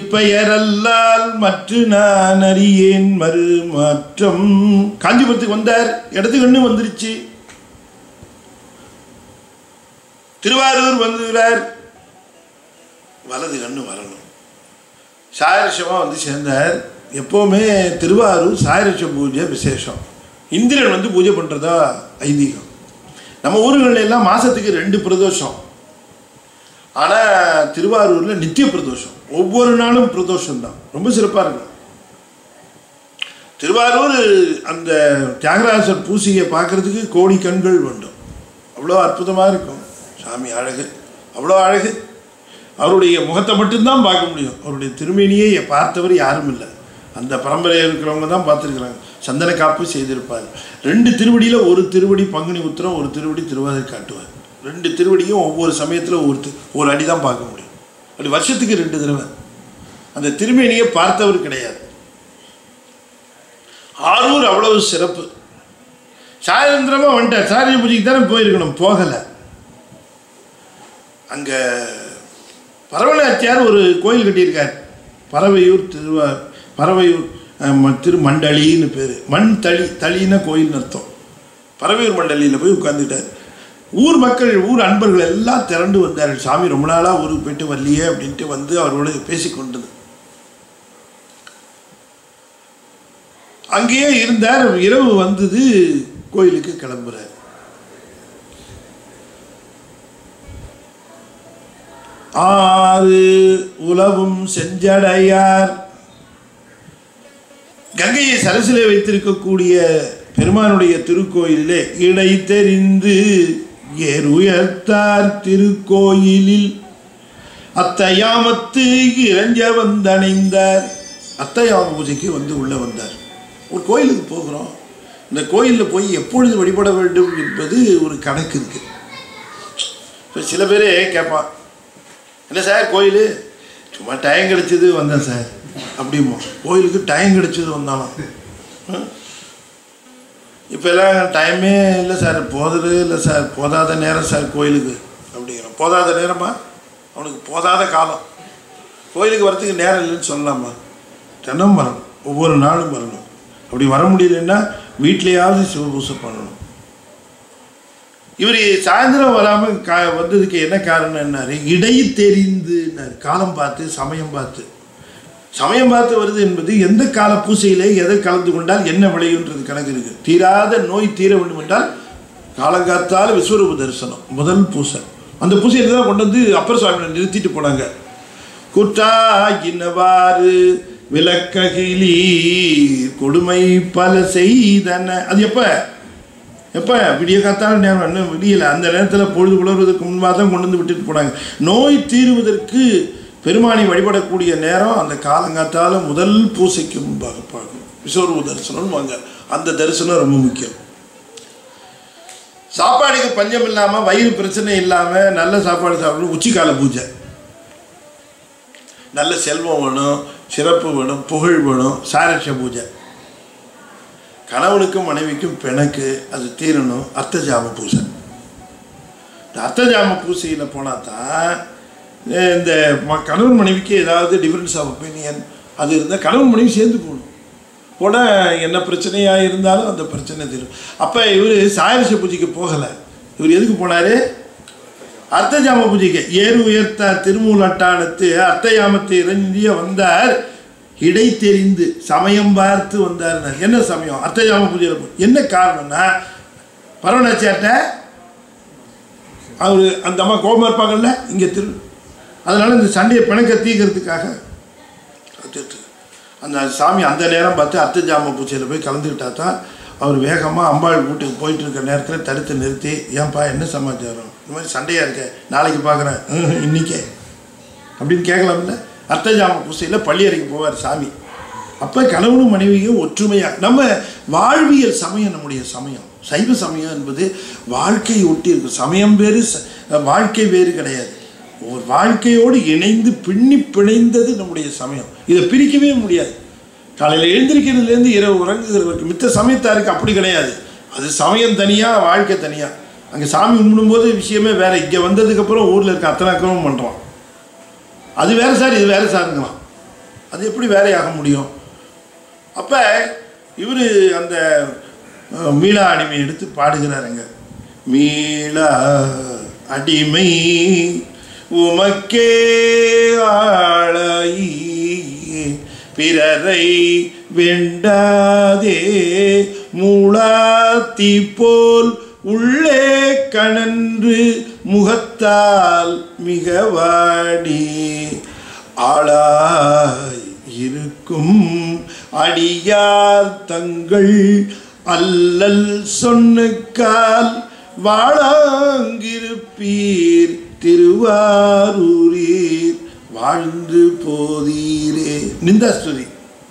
திருப்பெயரல்லால் மற்ற நான் அறியேன் மறு மாற்றம் காஞ்சிபுரத்துக்கு வந்தார் இடது கண்ணு வந்துருச்சு திருவாரூர் வந்துகிறார் வலது கண்ணு வரணும் சாயரட்சமாக வந்து சேர்ந்தார் எப்போவுமே திருவாரூர் சாயரட்ச பூஜை விசேஷம் இந்திரன் வந்து பூஜை பண்ணுறதா ஐதீகம் நம்ம ஊர்களில் எல்லாம் மாதத்துக்கு ரெண்டு பிரதோஷம் ஆனால் திருவாரூரில் நித்திய பிரதோஷம் ஒவ்வொரு நாளும் பிரதோஷம் தான் ரொம்ப சிறப்பாக இருக்கும் திருவாரூர் அந்த தியாகராஜர் பூசியை பார்க்கறதுக்கு கோடி கண்கள் வேண்டும் அவ்வளோ அற்புதமாக இருக்கும் சாமி அழகு அவ்வளோ அழகு அவருடைய முகத்தை மட்டும்தான் பார்க்க முடியும் அவருடைய திருமேனியை பார்த்தவர் யாரும் இல்லை அந்த பரம்பரையில் இருக்கிறவங்க தான் பார்த்துருக்குறாங்க சந்தன காப்பு செய்திருப்பார் ரெண்டு திருவடியில் ஒரு திருவடி பங்குனி உத்திரம் ஒரு திருவடி திருவாதிரை காட்டுவார் ரெண்டு திருவடியும் ஒவ்வொரு சமயத்தில் ஒரு தி- ஒரு அடி தான் பார்க்க முடியும் அப்படி வருஷத்துக்கு ரெண்டு தடவை அந்த திருமேனியை பார்த்தவர் கிடையாது ஆரூர் அவ்வளவு சிறப்பு சாயந்திரமாக வந்துட்டார் சாரிய பூஜைக்கு தானே போயிருக்கணும் போகலை அங்கே பரவலாச்சியார் ஒரு கோயில் கட்டியிருக்கார் பறவையூர் திருவா பறவையூர் அஹ், ம- திருமண்டலின்னு பேர் மண் தளி தளின்னா கோயில்னு அர்த்தம் பறவையூர் மண்டலியில் போய் உட்காந்துட்டார் ஊர் மக்கள் ஊர் அன்பர்கள் எல்லாம் திரண்டு வந்தார்கள் சாமி ரொம்ப நாளாக ஊருக்கு போயிட்டு வரலையே அப்படின்ட்டு வந்து அவரோட பேசிக்கொண்டது அங்கேயே இருந்தார் இரவு வந்தது கோயிலுக்கு கிளம்புறார் ஆறு உலவும் செஞ்சடையார் கங்கையை சரசிலே வைத்திருக்கக்கூடிய பெருமானுடைய திருக்கோயிலிலே இடை தெரிந்து ஏர் உயர்த்தார் திருக்கோயிலில் அத்தையாமத்து இறஞ்ச வந்தணைந்தார் அத்தையாம பூஜைக்கு வந்து உள்ளே வந்தார் ஒரு கோயிலுக்கு போகிறோம் இந்த கோயிலில் போய் எப்பொழுது வழிபட வேண்டும் என்பது ஒரு கணக்கு இருக்குது இப்போ சில பேர் கேட்பான் என்ன சார் கோயில் சும்மா டைம் கிடைச்சது வந்தேன் சார் அப்படிமோ கோயிலுக்கு டைம் கிடைச்சது வந்தாலும் இப்போ எல்லாம் டைமே இல்லை சார் போதது இல்லை சார் போதாத நேரம் சார் கோயிலுக்கு அப்படிங்கிறோம் போதாத நேரமா அவனுக்கு போதாத காலம் கோயிலுக்கு வரத்துக்கு நேரம் இல்லைன்னு சொல்லலாமா தினம் வரணும் ஒவ்வொரு நாளும் வரணும் அப்படி வர முடியலன்னா வீட்லேயாவது சிவபூசை பண்ணணும் இவர் சாயந்தரம் வராமல் கா வந்ததுக்கு என்ன காரணம் என்னாரு இடை தெரிந்துன்னாரு காலம் பார்த்து சமயம் பார்த்து சமயம் பார்த்து வருது என்பது எந்த கால பூசையிலே எதை கலந்து கொண்டால் என்ன விளையுன்றது கணக்கு இருக்கு தீராத நோய் தீர வேண்டும் என்றால் காலங்காத்தால் விஸ்வரூப தரிசனம் முதல் பூசை அந்த பூசையில் தான் கொண்டு வந்து அப்பர் சுவாமியை நிறுத்திட்டு போனாங்க குற்றாகினவாறு விளக்ககிலீர் கொடுமை பல செய்தன அது எப்போ எப்போ விடிய காத்தால நேரம் இன்னும் விடியலை அந்த நேரத்தில் பொழுது புலர்வதற்கு முன்பாக தான் கொண்டு வந்து விட்டுட்டு போனாங்க நோய் தீருவதற்கு பெருமானை வழிபடக்கூடிய நேரம் அந்த காலங்காத்தால முதல் பூசைக்கு முன்பாக பார்க்கணும் விஸ்வரூப தரிசனம்னு வாங்க அந்த தரிசனம் ரொம்ப முக்கியம் சாப்பாடுக்கு பஞ்சம் இல்லாமல் வயிறு பிரச்சனை இல்லாமல் நல்ல சாப்பாடு சாப்பிடணும் உச்சிக்கால பூஜை நல்ல செல்வம் வேணும் சிறப்பு வேணும் புகழ் வேணும் சாரட்ச பூஜை கணவனுக்கும் மனைவிக்கும் பிணக்கு அது தீரணும் அர்த்தஜாம பூசை இந்த அர்த்தஜாம பூசையில் போனால் தான் அஹ் இந்த ம- கணவன் மனைவிக்கு ஏதாவது டிஃப்ரென்ஸ் ஆஃப் ஒப்பீனியன் அது இருந்தால் கணவன் மனைவி சேர்ந்து போகணும் போனால் என்ன பிரச்சனையாக இருந்தாலும் அந்த பிரச்சனை தீரும் அப்போ இவர் சாயரச பூஜைக்கு போகலை இவர் எதுக்கு போனார் அர்த்தஜாம பூஜைக்கு ஏறு உயர்த்த திருமூலட்டானத்து அர்த்தயாமத்தை இறங்கிய வந்தார் இடை தெரிந்து சமயம் பார்த்து வந்தார் என்ன சமயம் அர்த்தஜாம பூஜையில் போ- என்ன காரணம்னா பரவனாச்சியார்ட்ட அவர் அந்த அம்மா கோபமாக இருப்பாங்கல்ல இங்கே திரு அதனால் இந்த சண்டையை பிணக்க தீக்கிறதுக்காக கத்துட்டு. அந்த சாமி அந்த நேரம் பார்த்து அர்த்தஜாம பூஜையில் போய் கலந்துக்கிட்டா தான் அவர் வேகமாக அம்பாள் வீட்டுக்கு போயிட்டு இருக்க நேரத்தில் தடுத்து நிறுத்தி ஏன்பா என்ன சமாச்சாரம் இந்த மாதிரி சண்டையாக இருக்க நாளைக்கு பார்க்குறேன் இன்னிக்கே அப்படின்னு கேட்கலாம்ல அர்த்தஜாம பூசையில் பள்ளியறைக்கு போவார் சாமி அப்போ கணவனும் மனைவியும் ஒற்றுமையாக நம்ம வாழ்வியல் சமயம் நம்முடைய சமயம் சைவ சமயம் என்பது வாழ்க்கையை ஒட்டி இருக்கும் சமயம் வேறு ச- வாழ்க்கை வேறு கிடையாது ஒரு வாழ்க்கையோடு இணைந்து பின்னி பிணைந்தது நம்முடைய சமயம் இதை பிரிக்கவே முடியாது காலையில் எழுந்திருக்கிறதுலேருந்து இரவு உறங்குகிற வரைக்கும் மித்த சமயத்தாருக்கு அப்படி கிடையாது அது சமயம் தனியாக வாழ்க்கை தனியாக அங்கே சாமி கும்பிடும்போது விஷயமே வேற இங்கே வந்ததுக்கப்புறம் ஊரில் இருக்க அத்தனை அக்கிரமம் பண்ணுறோம் அது வேற சார் இது வேற சாருங்களாம் அது எப்படி வேலையாக முடியும் அப்போ இவர் அந்த அஹ், மீளா அடிமை எடுத்து பாடுகிறாருங்க மீளா அடிமை உமக்கே ஆளாயி பிறரை வெண்டாதே மூளாத்தி போல் உள்ளே கணன்று முகத்தால் மிக வாடி ஆளாய் இருக்கும் அடியார் தங்கள் அல்லல் சொன்னுக்கால் வாழாங்கிருப்பீர் திருவாரூரீர் வாழ்ந்து போதீரே நிந்தாஸ்துதி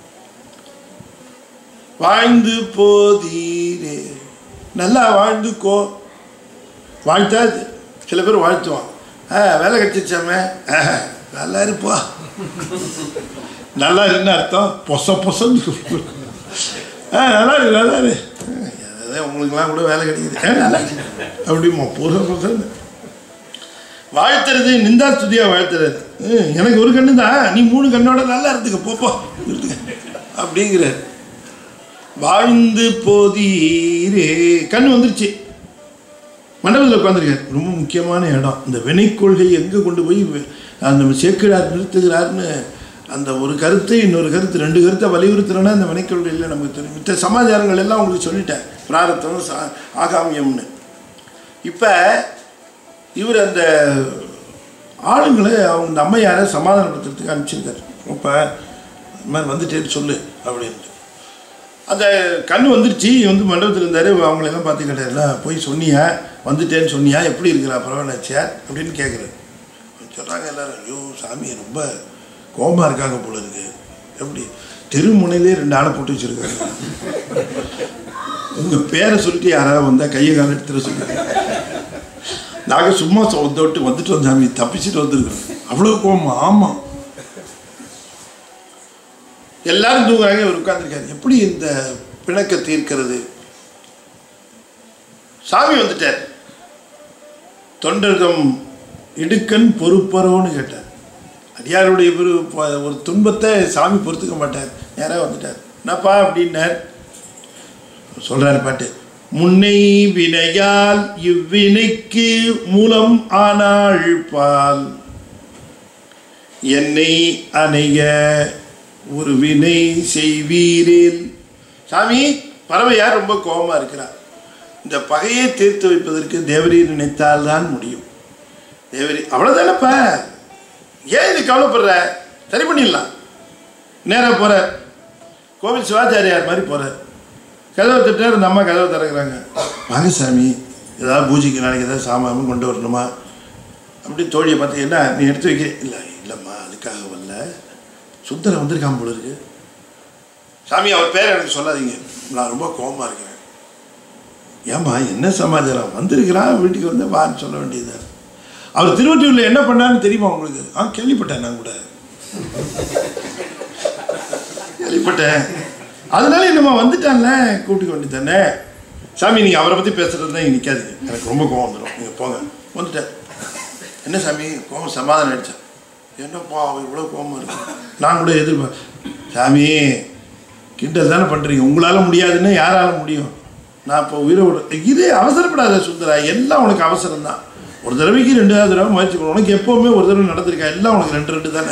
வாழ்ந்து போதீரே நல்லா வாழ்ந்துக்கோ வாழ்த்தா சில பேர் வாழ்த்துவான் ஆ வேலை கிடைச்சிச்சாமே ஆ, நல்லா இருப்பா நல்லா இருக்குன்னு அர்த்தம் பொச பொசன்னு ஆ நல்லா இருக்கு நல்லா இரு அதான் உங்களுக்குலாம் கூட வேலை கிடைக்குது ஆ நல்லா இருக்கு. அப்படிமா பொச பொசன்னு வாழ்த்துறது நிந்தா ஸ்துதியா வாழ்த்துறது ம், எனக்கு ஒரு கண்ணு தான் நீ மூணு கண்ணோட நல்லா இருந்துக்க போப்போ இருந்துக்க அப்படிங்கிறார் வாழ்ந்து போதீரே கண் வந்துருச்சு மண்டபத்தில் உட்காந்துருக்கார் ரொம்ப முக்கியமான இடம் இந்த வினை கொள்கை எங்கே கொண்டு போய் வி- அந்த சேர்க்கிறார் நிறுத்துகிறார்னு அந்த ஒரு கருத்து இன்னொரு கருத்து ரெண்டு கருத்தை வலியுறுத்துறேன்னா அந்த வினை கொள்கையில் நமக்கு தெரியும் மித்த சமாச்சாரங்கள் எல்லாம் உங்களுக்கு சொல்லிட்டேன் பிராரத்தம் சா ஆகாமியம்னு இப்போ இவர் அந்த ஆளுங்களை அவங்க இந்த அம்மையாரை சமாதானப்படுத்துறதுக்கு அனுப்பிச்சிருக்காரு இப்போ இந்த மாதிரி வந்துட்டேன்னு சொல்லு அப்படின்ட்டு அந்த கண் வந்துருச்சு வந்து மண்டபத்தில் இருந்தார் அவங்களெல்லாம் பார்த்து கேட்டார்ல போய் சொன்னியா வந்துட்டேன்னு சொன்னியா எப்படி இருக்கிறா பரவாயில்லாச்சியா அப்படின்னு கேட்குறாரு சொல்கிறாங்க எல்லாரும் ஐயோ சாமி ரொம்ப கோபமாக இருக்காங்க போல இருக்கு எப்படி தெருமுனையிலே ரெண்டு ஆளை போட்டு வச்சுருக்காங்க உங்கள் பேரை சொல்லிட்டு யாராவது வந்தால் கையை கால எடுத்துட சொல்லுங்க நாங்கள் சும்மா சொந்தோட்டு வந்துட்டு வந்தோம் சாமி தப்பிச்சுட்டு வந்திருக்கிறோம் அவ்வளோ கோபமா ஆமாம் எல்லாரும் தூங்குறாங்க இவர் உட்கார்ந்திருக்காரு எப்படி இந்த பிணக்க தீர்க்கிறது சாமி வந்துட்டார் தொண்டர்தம் இடுக்கன் பொறுப்பரோன்னு கேட்டார் அடியாருடைய ஒரு ப- ஒரு துன்பத்தை சாமி பொறுத்துக்க மாட்டார் நேராக வந்துட்டார் என்னப்பா அப்படின்னார் சொல்றாரு பாட்டு முன்னை வினையால் இவ்வினைக்கு மூலம் ஆனாள் பால் என்னை அணைய ஒரு வினை செய்வீரேல் சாமி பறவையார் ரொம்ப கோபமா இருக்கிறார் இந்த பகையை தீர்த்து வைப்பதற்கு தேவரீர் நினைத்தால் தான் முடியும் தேவரி அவ்வளோதானப்பா ஏன் இது கவலைப்படுற சரி பண்ணிடலாம் நேராக போகிறார் கோவில் சிவாச்சாரியார் மாதிரி போகிறார் கதவை தட்டார் இந்த அம்மா கதவை திறக்கிறாங்க வாங்க சாமி ஏதாவது பூஜைக்கு நாளைக்கு ஏதாவது சாமான் கொண்டு வரணுமா அப்படி தோழியை பார்த்து என்ன நீ எடுத்து வைக்க இல்லை இல்லைம்மா அதுக்காக வரல சுந்தரம் வந்திருக்கான் போல இருக்கு சாமி அவர் பேர் எனக்கு சொல்லாதீங்க நான் ரொம்ப கோபமாக இருக்கிறேன் ஏம்மா என்ன சமாச்சாரம் வந்திருக்கிறான் வீட்டுக்கு வந்து வான்னு சொல்ல வேண்டியது அவர் திருவொற்றியூரில் என்ன பண்ணாருன்னு தெரியுமா உங்களுக்கு ஆ கேள்விப்பட்டேன் நான் கூட கேள்விப்பட்டேன் அதனால என்னம்மா வந்துட்டான்ல கூப்பிட்டுக்க வேண்டியதானே சாமி நீங்கள் அவரை பற்றி பேசுகிறது தான் இங்கே நிற்காதீங்க எனக்கு ரொம்ப கோவம் வந்துடும் நீங்கள் போங்க வந்துட்டார் என்ன சாமி கோவம் சமாதானம் ஆயிடுச்சா என்னப்பா அவன் இவ்வளோ கோவமாக இருக்கு நான் கூட எதிர்பார்ப்பேன் சாமி கிண்டல் தானே பண்ணுறீங்க உங்களால் முடியாதுன்னு யாரால முடியும் நான் இப்போ உயிரை விட இது அவசரப்படாத சுந்தரா எல்லாம் உனக்கு அவசரம் தான் ஒரு தடவைக்கு ரெண்டாவது தடவை முயற்சி பண்ணணும் உனக்கு எப்போவுமே ஒரு தடவை நடந்திருக்கா எல்லாம் உனக்கு ரெண்டு ரெண்டு தானே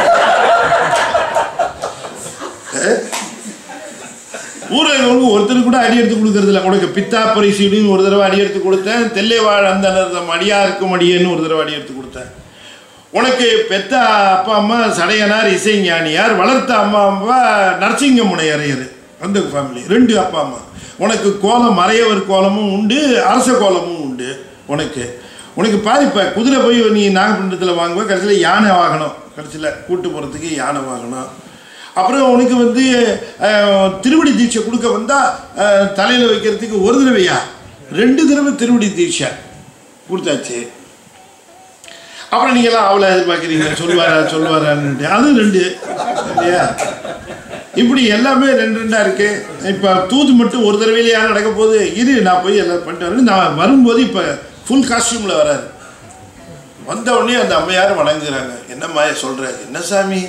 ஊரகங்களுக்கு ஒருத்தர் கூட அடி எடுத்து கொடுக்கறது இல்லை உனக்கு பித்தாப்பரை சீடுன்னு ஒரு தடவை அடி எடுத்து கொடுத்தேன் தெல்லைவாழ் அந்த நர்தம் அடியாருக்கும் அடியேன்னு ஒரு தடவை அடி எடுத்து கொடுத்தேன் உனக்கு பெத்த அப்பா அம்மா சடையனார் இசைஞானியார் வளர்த்த அம்மா அம்மா நரசிங்க முனையரையர் அந்த ஃபேமிலி ரெண்டு அப்பா அம்மா உனக்கு கோலம் மறையவர் கோலமும் உண்டு அரச கோலமும் உண்டு உனக்கு உனக்கு பாதிப்ப குதிரை போய் நீ நாகப்பட்டினத்தில் வாங்குவ கடைசியில் யானை வாங்கணும் கடைசியில் கூட்டு போகிறதுக்கு யானை வாங்கணும் அப்புறம் உனக்கு வந்து அஹ், திருவடி தீட்சை கொடுக்க வந்தால் தலையில் வைக்கிறதுக்கு ஒரு தடவையா ரெண்டு தடவை திருவடி தீட்சை கொடுத்தாச்சு அப்புறம் நீங்களாம் அவளை எதிர்பார்க்குறீங்க சொல்லுவாரா சொல்லுவாரான்னு அது ரெண்டு இல்லையா இப்படி எல்லாமே ரெண்டு ரெண்டாக இருக்கு இப்போ தூது மட்டும் ஒரு தடவையிலே யாரும் நடக்க போகுது இரு நான் போய் எல்லாம் பண்ணிட்டு வரேன் நான் வரும்போது இப்போ ஃபுல் காஸ்டியூமில் வராரு வந்த உடனே அந்த அம்மையார் வணங்குறாங்க என்னம்மா சொல்கிற என்ன சாமி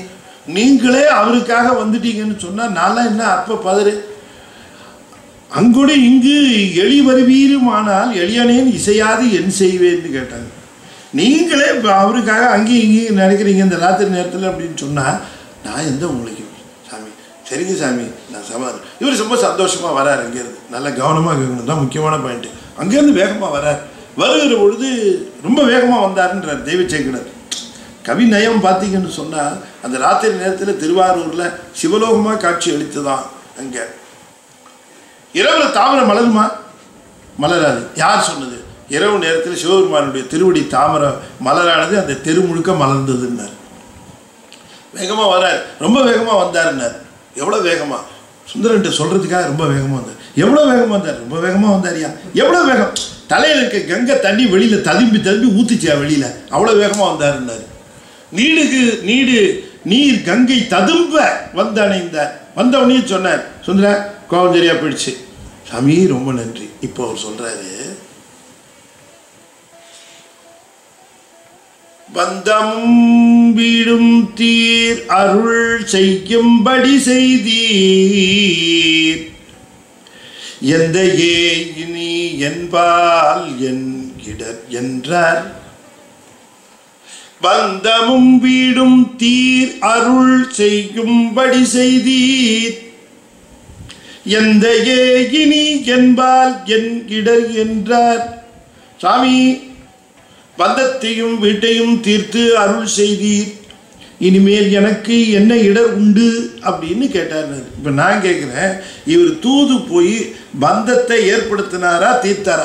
நீங்களே அவருக்காக வந்துட்டீங்கன்னு சொன்னால் நான்லாம் என்ன அற்ப பதறு அங்கொடு இங்கு எளி வருவீருமானால் எளியனேன் இசையாது என் செய்வேன்னு கேட்டாங்க நீங்களே இப்போ அவருக்காக அங்கேயும் இங்கேயும் நினைக்கிறீங்க இந்த ராத்திரி நேரத்தில் அப்படின்னு சொன்னால் நான் எந்த உங்களுக்கு சாமி சரிங்க சாமி நான் சமாதானம் இவர் ரொம்ப சந்தோஷமாக வரார் அங்கேருந்து நல்ல கவனமாக கேட்கணும் தான் முக்கியமான பாயிண்ட்டு அங்கேருந்து வேகமாக வரார் வருகிற பொழுது ரொம்ப வேகமாக வந்தாருன்றார் தெய்வச்சேக்கனர் கவி நயம் பார்த்தீங்கன்னு சொன்னால் அந்த ராத்திரி நேரத்தில் திருவாரூரில் சிவலோகமாக காட்சி அளித்ததான் அங்கே இரவுல தாமரை மலருமா மலராது யார் சொன்னது இரவு நேரத்தில் சிவபெருமானுடைய திருவடி தாமரை மலரானது அந்த தெரு முழுக்க மலர்ந்ததுன்னார் வேகமாக வரார் ரொம்ப வேகமாக வந்தாருன்னார் எவ்வளோ வேகமாக சுந்தரன்ட்ட சொல்கிறதுக்காக ரொம்ப வேகமாக வந்தார் எவ்வளோ வேகமாக வந்தார் ரொம்ப வேகமாக வந்தாரியா எவ்வளோ வேகம் தலையில் இருக்க கங்கை தண்ணி வெளியில் ததும்பி ததும்பி ஊத்துச்சியா வெளியில் அவ்வளோ வேகமாக வந்தாருன்னார் நீடுக்கு நீடு நீர் கங்கை ததும்ப வந்து அணைந்தார் வந்த உடனே சொன்னார் சுந்தர கோவம் சரியா போயிடுச்சு சாமி ரொம்ப நன்றி இப்போ அவர் சொல்றாரு பந்தமும் வீடும் தீர் அருள் செய்யும்படி செய்தீர் எந்த ஏ இனி என்பால் என் இடர் என்றார் பந்தமும் வீடும் தீர் அருள் செய்யும்படி செய்தீர் எந்த ஏகினி என்பால் என் இடர் என்றார் சாமி பந்தத்தையும் வீட்டையும் தீர்த்து அருள் செய்தீர் இனிமேல் எனக்கு என்ன இடர் உண்டு அப்படின்னு கேட்டார் இப்போ நான் கேட்குறேன் இவர் தூது போய் பந்தத்தை ஏற்படுத்தினாரா தீர்த்தாரா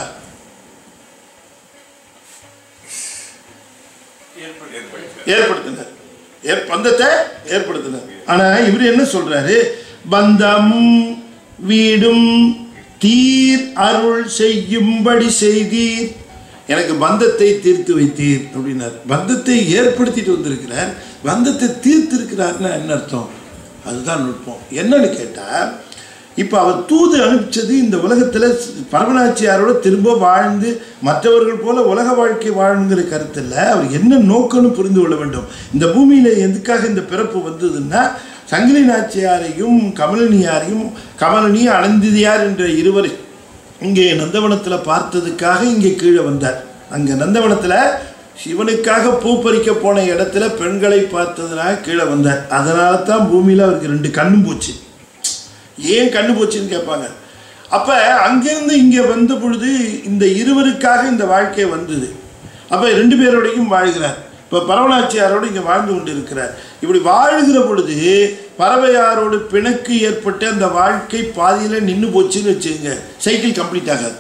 ஏற்படுத்தினார் ஏற் பந்தத்தை ஏற்படுத்தினார் ஆனா இவர் என்ன சொல்றாரு பந்தமும் வீடும் தீர் அருள் செய்யும்படி செய்தீர் எனக்கு பந்தத்தை தீர்த்து வைத்தீர் அப்படின்னார் பந்தத்தை ஏற்படுத்திட்டு வந்திருக்கிறார் பந்தத்தை தீர்த்திருக்கிறார்னா என்ன அர்த்தம் அதுதான் நுட்பம் என்னன்னு கேட்டால் இப்போ அவர் தூது அனுப்பிச்சது இந்த உலகத்தில் பரமநாச்சியாரோட திரும்ப வாழ்ந்து மற்றவர்கள் போல உலக வாழ்க்கை வாழுங்கிற கருத்தில் அவர் என்ன நோக்கம்னு புரிந்து கொள்ள வேண்டும் இந்த பூமியில் எதுக்காக இந்த பிறப்பு வந்ததுன்னா சங்கிலி நாச்சியாரையும் கமலினியாரையும் கமலினி அனந்திதியார் என்ற இருவரை இங்கே நந்தவனத்தில் பார்த்ததுக்காக இங்கே கீழே வந்தார் அங்கே நந்தவனத்தில் சிவனுக்காக பூ பறிக்க போன இடத்துல பெண்களை பார்த்ததுனால கீழே வந்தார் அதனால தான் பூமியில் அவருக்கு ரெண்டு கண்ணும் போச்சு ஏன் கண்ணு போச்சுன்னு கேட்பாங்க அப்போ அங்கேருந்து இங்கே வந்த பொழுது இந்த இருவருக்காக இந்த வாழ்க்கை வந்தது அப்போ ரெண்டு பேரோடையும் வாழ்கிறார் இப்போ பரவனாச்சியாரோடு இங்கே வாழ்ந்து கொண்டு இருக்கிறார் இப்படி வாழ்கிற பொழுது பறவையாரோடு பிணக்கு ஏற்பட்டு அந்த வாழ்க்கை பாதியில் நின்று போச்சுன்னு வச்சுங்க சைக்கிள் கம்ப்ளீட் ஆகாது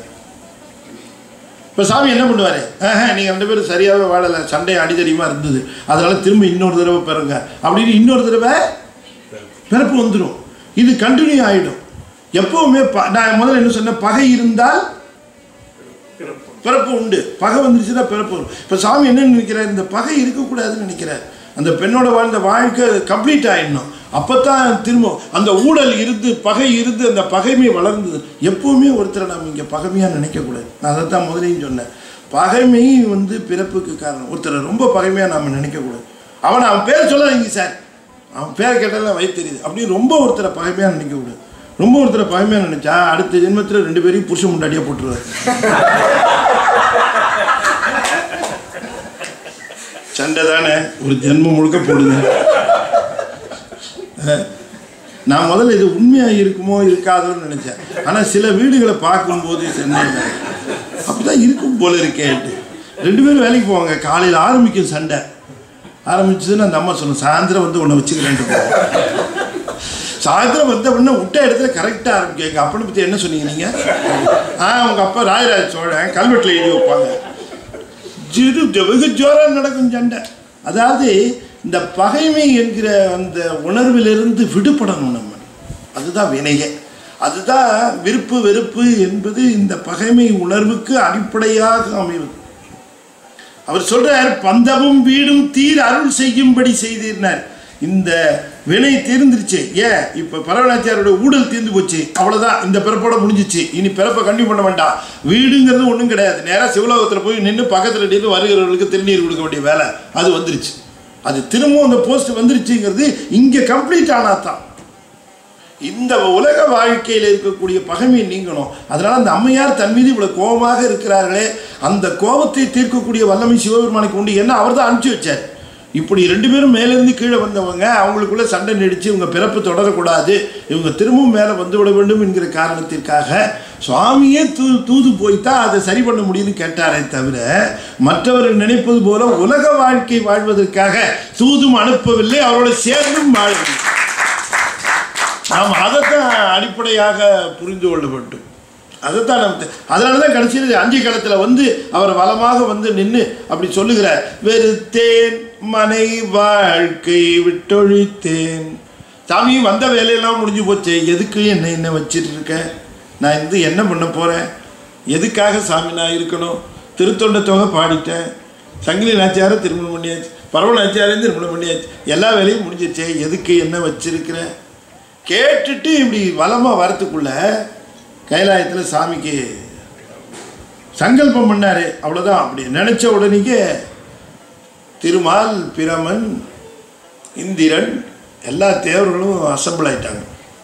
இப்போ சாமி என்ன பண்ணுவார் நீங்கள் ரெண்டு பேரும் சரியாகவே வாழலை சண்டை அடிதடியமாக இருந்தது அதனால் திரும்ப இன்னொரு தடவை பெறுங்க அப்படின்னு இன்னொரு தடவை பிறப்பு வந்துடும் இது கண்டினியூ ஆகிடும் எப்பவுமே ப- நான் முதல்ல என்ன சொன்னேன் பகை இருந்தால் பிறப்பு உண்டு பகை வந்துருச்சுன்னா பிறப்பு வரும் இப்போ சாமி என்ன நினைக்கிறார் இந்த பகை இருக்கக்கூடாதுன்னு நினைக்கிறார் அந்த பெண்ணோட வாழ்ந்த வாழ்க்கை கம்ப்ளீட் ஆயிடணும் அப்போ தான் திரும்ப அந்த ஊழல் இருந்து பகை இருந்து அந்த பகைமை வளர்ந்தது எப்பவுமே ஒருத்தரை நாம் இங்கே பகைமையாக நினைக்கக்கூடாது நான் அதை தான் முதலையும் சொன்னேன் பகைமை வந்து பிறப்புக்கு காரணம் ஒருத்தரை ரொம்ப பகைமையாக நாம் நினைக்கக்கூடாது அவனை அவன் பேர் சொல்லாதீங்க சார் அவன் பேர் கேட்டாலும் வயிறு தெரியுது அப்படின்னு ரொம்ப ஒருத்தரை பகைமையாக நினைக்கக்கூடாது ரொம்ப ஒருத்தரை பகைமையாக நினைச்சா அடுத்த ஜென்மத்தில் ரெண்டு பேரையும் புருஷன் முண்டாடியாக போட்டுருவார் சண்டை தானே ஒரு ஜென்மம் முழுக்க போடுங்க அஹ், நான் முதல்ல இது உண்மையாக இருக்குமோ இருக்காதோன்னு நினச்சேன் ஆனால் சில வீடுகளை பார்க்கும்போது சென்னையில் அப்படிதான் இருக்கும் போல இருக்கேன்ட்டு ரெண்டு பேரும் வேலைக்கு போவாங்க காலையில் ஆரம்பிக்கும் சண்டை ஆரம்பிச்சதுன்னு அந்த அம்மா சொன்ன சாயந்தரம் வந்து உன்னை வச்சுக்கிறேன்ட்டு போவோம் சாயந்தரம் வந்த உடனே விட்ட இடத்துல கரெக்டாக ஆரம்பிக்கும் எங்கள் அப்பனை பற்றி என்ன சொன்னீங்க நீங்கள் ஆ உங்கள் அப்பா ராஜராஜ சோழன் கல்வெட்டில் எழுதி வைப்பாங்க ஜிரு வெகு ஜோராக நடக்கும் சண்டை அதாவது இந்த பகைமை என்கிற அந்த உணர்விலிருந்து விடுபடணும் நம்ம அதுதான் வினையே அதுதான் விருப்பு வெறுப்பு என்பது இந்த பகைமை உணர்வுக்கு அடிப்படையாக அமைவது அவர் சொல்றார் பந்தமும் வீடும் தீர் அருள் செய்யும்படி செய்தீர்னார் இந்த வினை தீர்ந்துருச்சு ஏன் இப்போ பரவநாச்சியாரோட ஊழல் தீர்ந்து போச்சு அவ்வளோதான் இந்த பிறப்போட முடிஞ்சிச்சு இனி பிறப்பை கண்டிப்பாக பண்ண வேண்டாம் வீடுங்கிறது ஒன்றும் கிடையாது நேராக சிவலோகத்தில் போய் நின்று பக்கத்தில் நின்று வருகிறவர்களுக்கு திருநீர் கொடுக்க வேண்டிய வேலை அது வந்துருச்சு அது திரும்பவும் அந்த போஸ்ட் வந்துருச்சுங்கிறது இங்கே கம்ப்ளீட் ஆனா தான் இந்த உலக வாழ்க்கையில் இருக்கக்கூடிய பகைமை நீங்கணும் அதனால அந்த அம்மையார் தன் மீது இவ்வளவு கோபமாக இருக்கிறார்களே அந்த கோபத்தை தீர்க்கக்கூடிய வல்லமை சிவபெருமானுக்கு உண்டு என்ன அவர் தான் அனுப்பிச்சு வச்சார் இப்படி ரெண்டு பேரும் மேலேருந்து கீழே வந்தவங்க அவங்களுக்குள்ள சண்டை நடிச்சு இவங்க பிறப்பு தொடரக்கூடாது இவங்க திரும்பவும் மேலே வந்து விட வேண்டும் என்கிற காரணத்திற்காக சுவாமியே தூ தூது போய்த்தான் அதை சரி பண்ண முடியும்னு கேட்டாரே தவிர மற்றவர்கள் நினைப்பது போல உலக வாழ்க்கை வாழ்வதற்காக தூதும் அனுப்பவில்லை அவரோட சேர்ந்தும் வாழவில்லை நாம் அதைத்தான் அடிப்படையாக புரிந்து கொள்ள வேண்டும் அதைத்தான் நம்ம அதனால தான் கடைசியில் அஞ்சு காலத்தில் வந்து அவர் வளமாக வந்து நின்று அப்படி சொல்லுகிறார் வெறுத்தேன் மனை வாழ்க்கை விட்டொழித்தேன் சாமி வந்த வேலையெல்லாம் முடிஞ்சு போச்சு எதுக்கு என்ன என்ன வச்சிட்டு இருக்க நான் வந்து என்ன பண்ண போகிறேன் எதுக்காக சாமி நான் இருக்கணும் திருத்தொண்ட தொகை பாடிட்டேன் சங்கிலி நாச்சியாரை திருமணம் பண்ணியாச்சு பரவ நாச்சியாரையும் திருமணம் பண்ணியாச்சு எல்லா வேலையும் முடிஞ்சிச்சே எதுக்கு என்ன வச்சிருக்கிறேன் கேட்டுட்டு இப்படி வளமாக வரத்துக்குள்ள கைலாயத்தில் சாமிக்கு சங்கல்பம் பண்ணாரு அவ்வளோதான் அப்படி நினச்ச உடனேக்கே திருமால் பிரமன் இந்திரன் எல்லா தேவர்களும் அசம்பிள் ஆயிட்டாங்க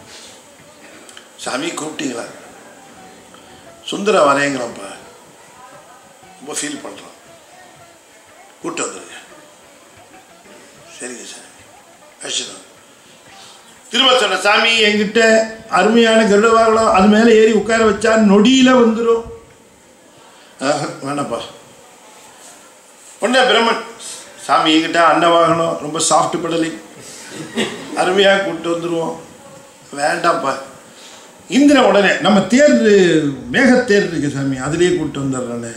சாமி கூப்பிட்டீங்களா சுந்தர வரையங்களப்பா ரொம்ப ஃபீல் பண்ணுறோம் கூப்பிட்டு வந்துருங்க சரிங்க சார் அஷ்டம் திரும்ப சொன்ன சாமி என்கிட்ட அருமையான கருட வாகனம் அது மேலே ஏறி உட்கார வச்சா நொடியில் வந்துடும் ஆஹா, வேணாப்பா உடனே பிரம்மன் சாமி என்கிட்ட அன்ன வாகனம் ரொம்ப சாஃப்ட் படலை அருமையாக கூப்பிட்டு வந்துடுவோம் வேண்டாம்ப்பா இந்திரன் உடனே நம்ம தேர் மேகத்தேர் இருக்கு சாமி அதுலேயே கூப்பிட்டு வந்துடுறேன்னு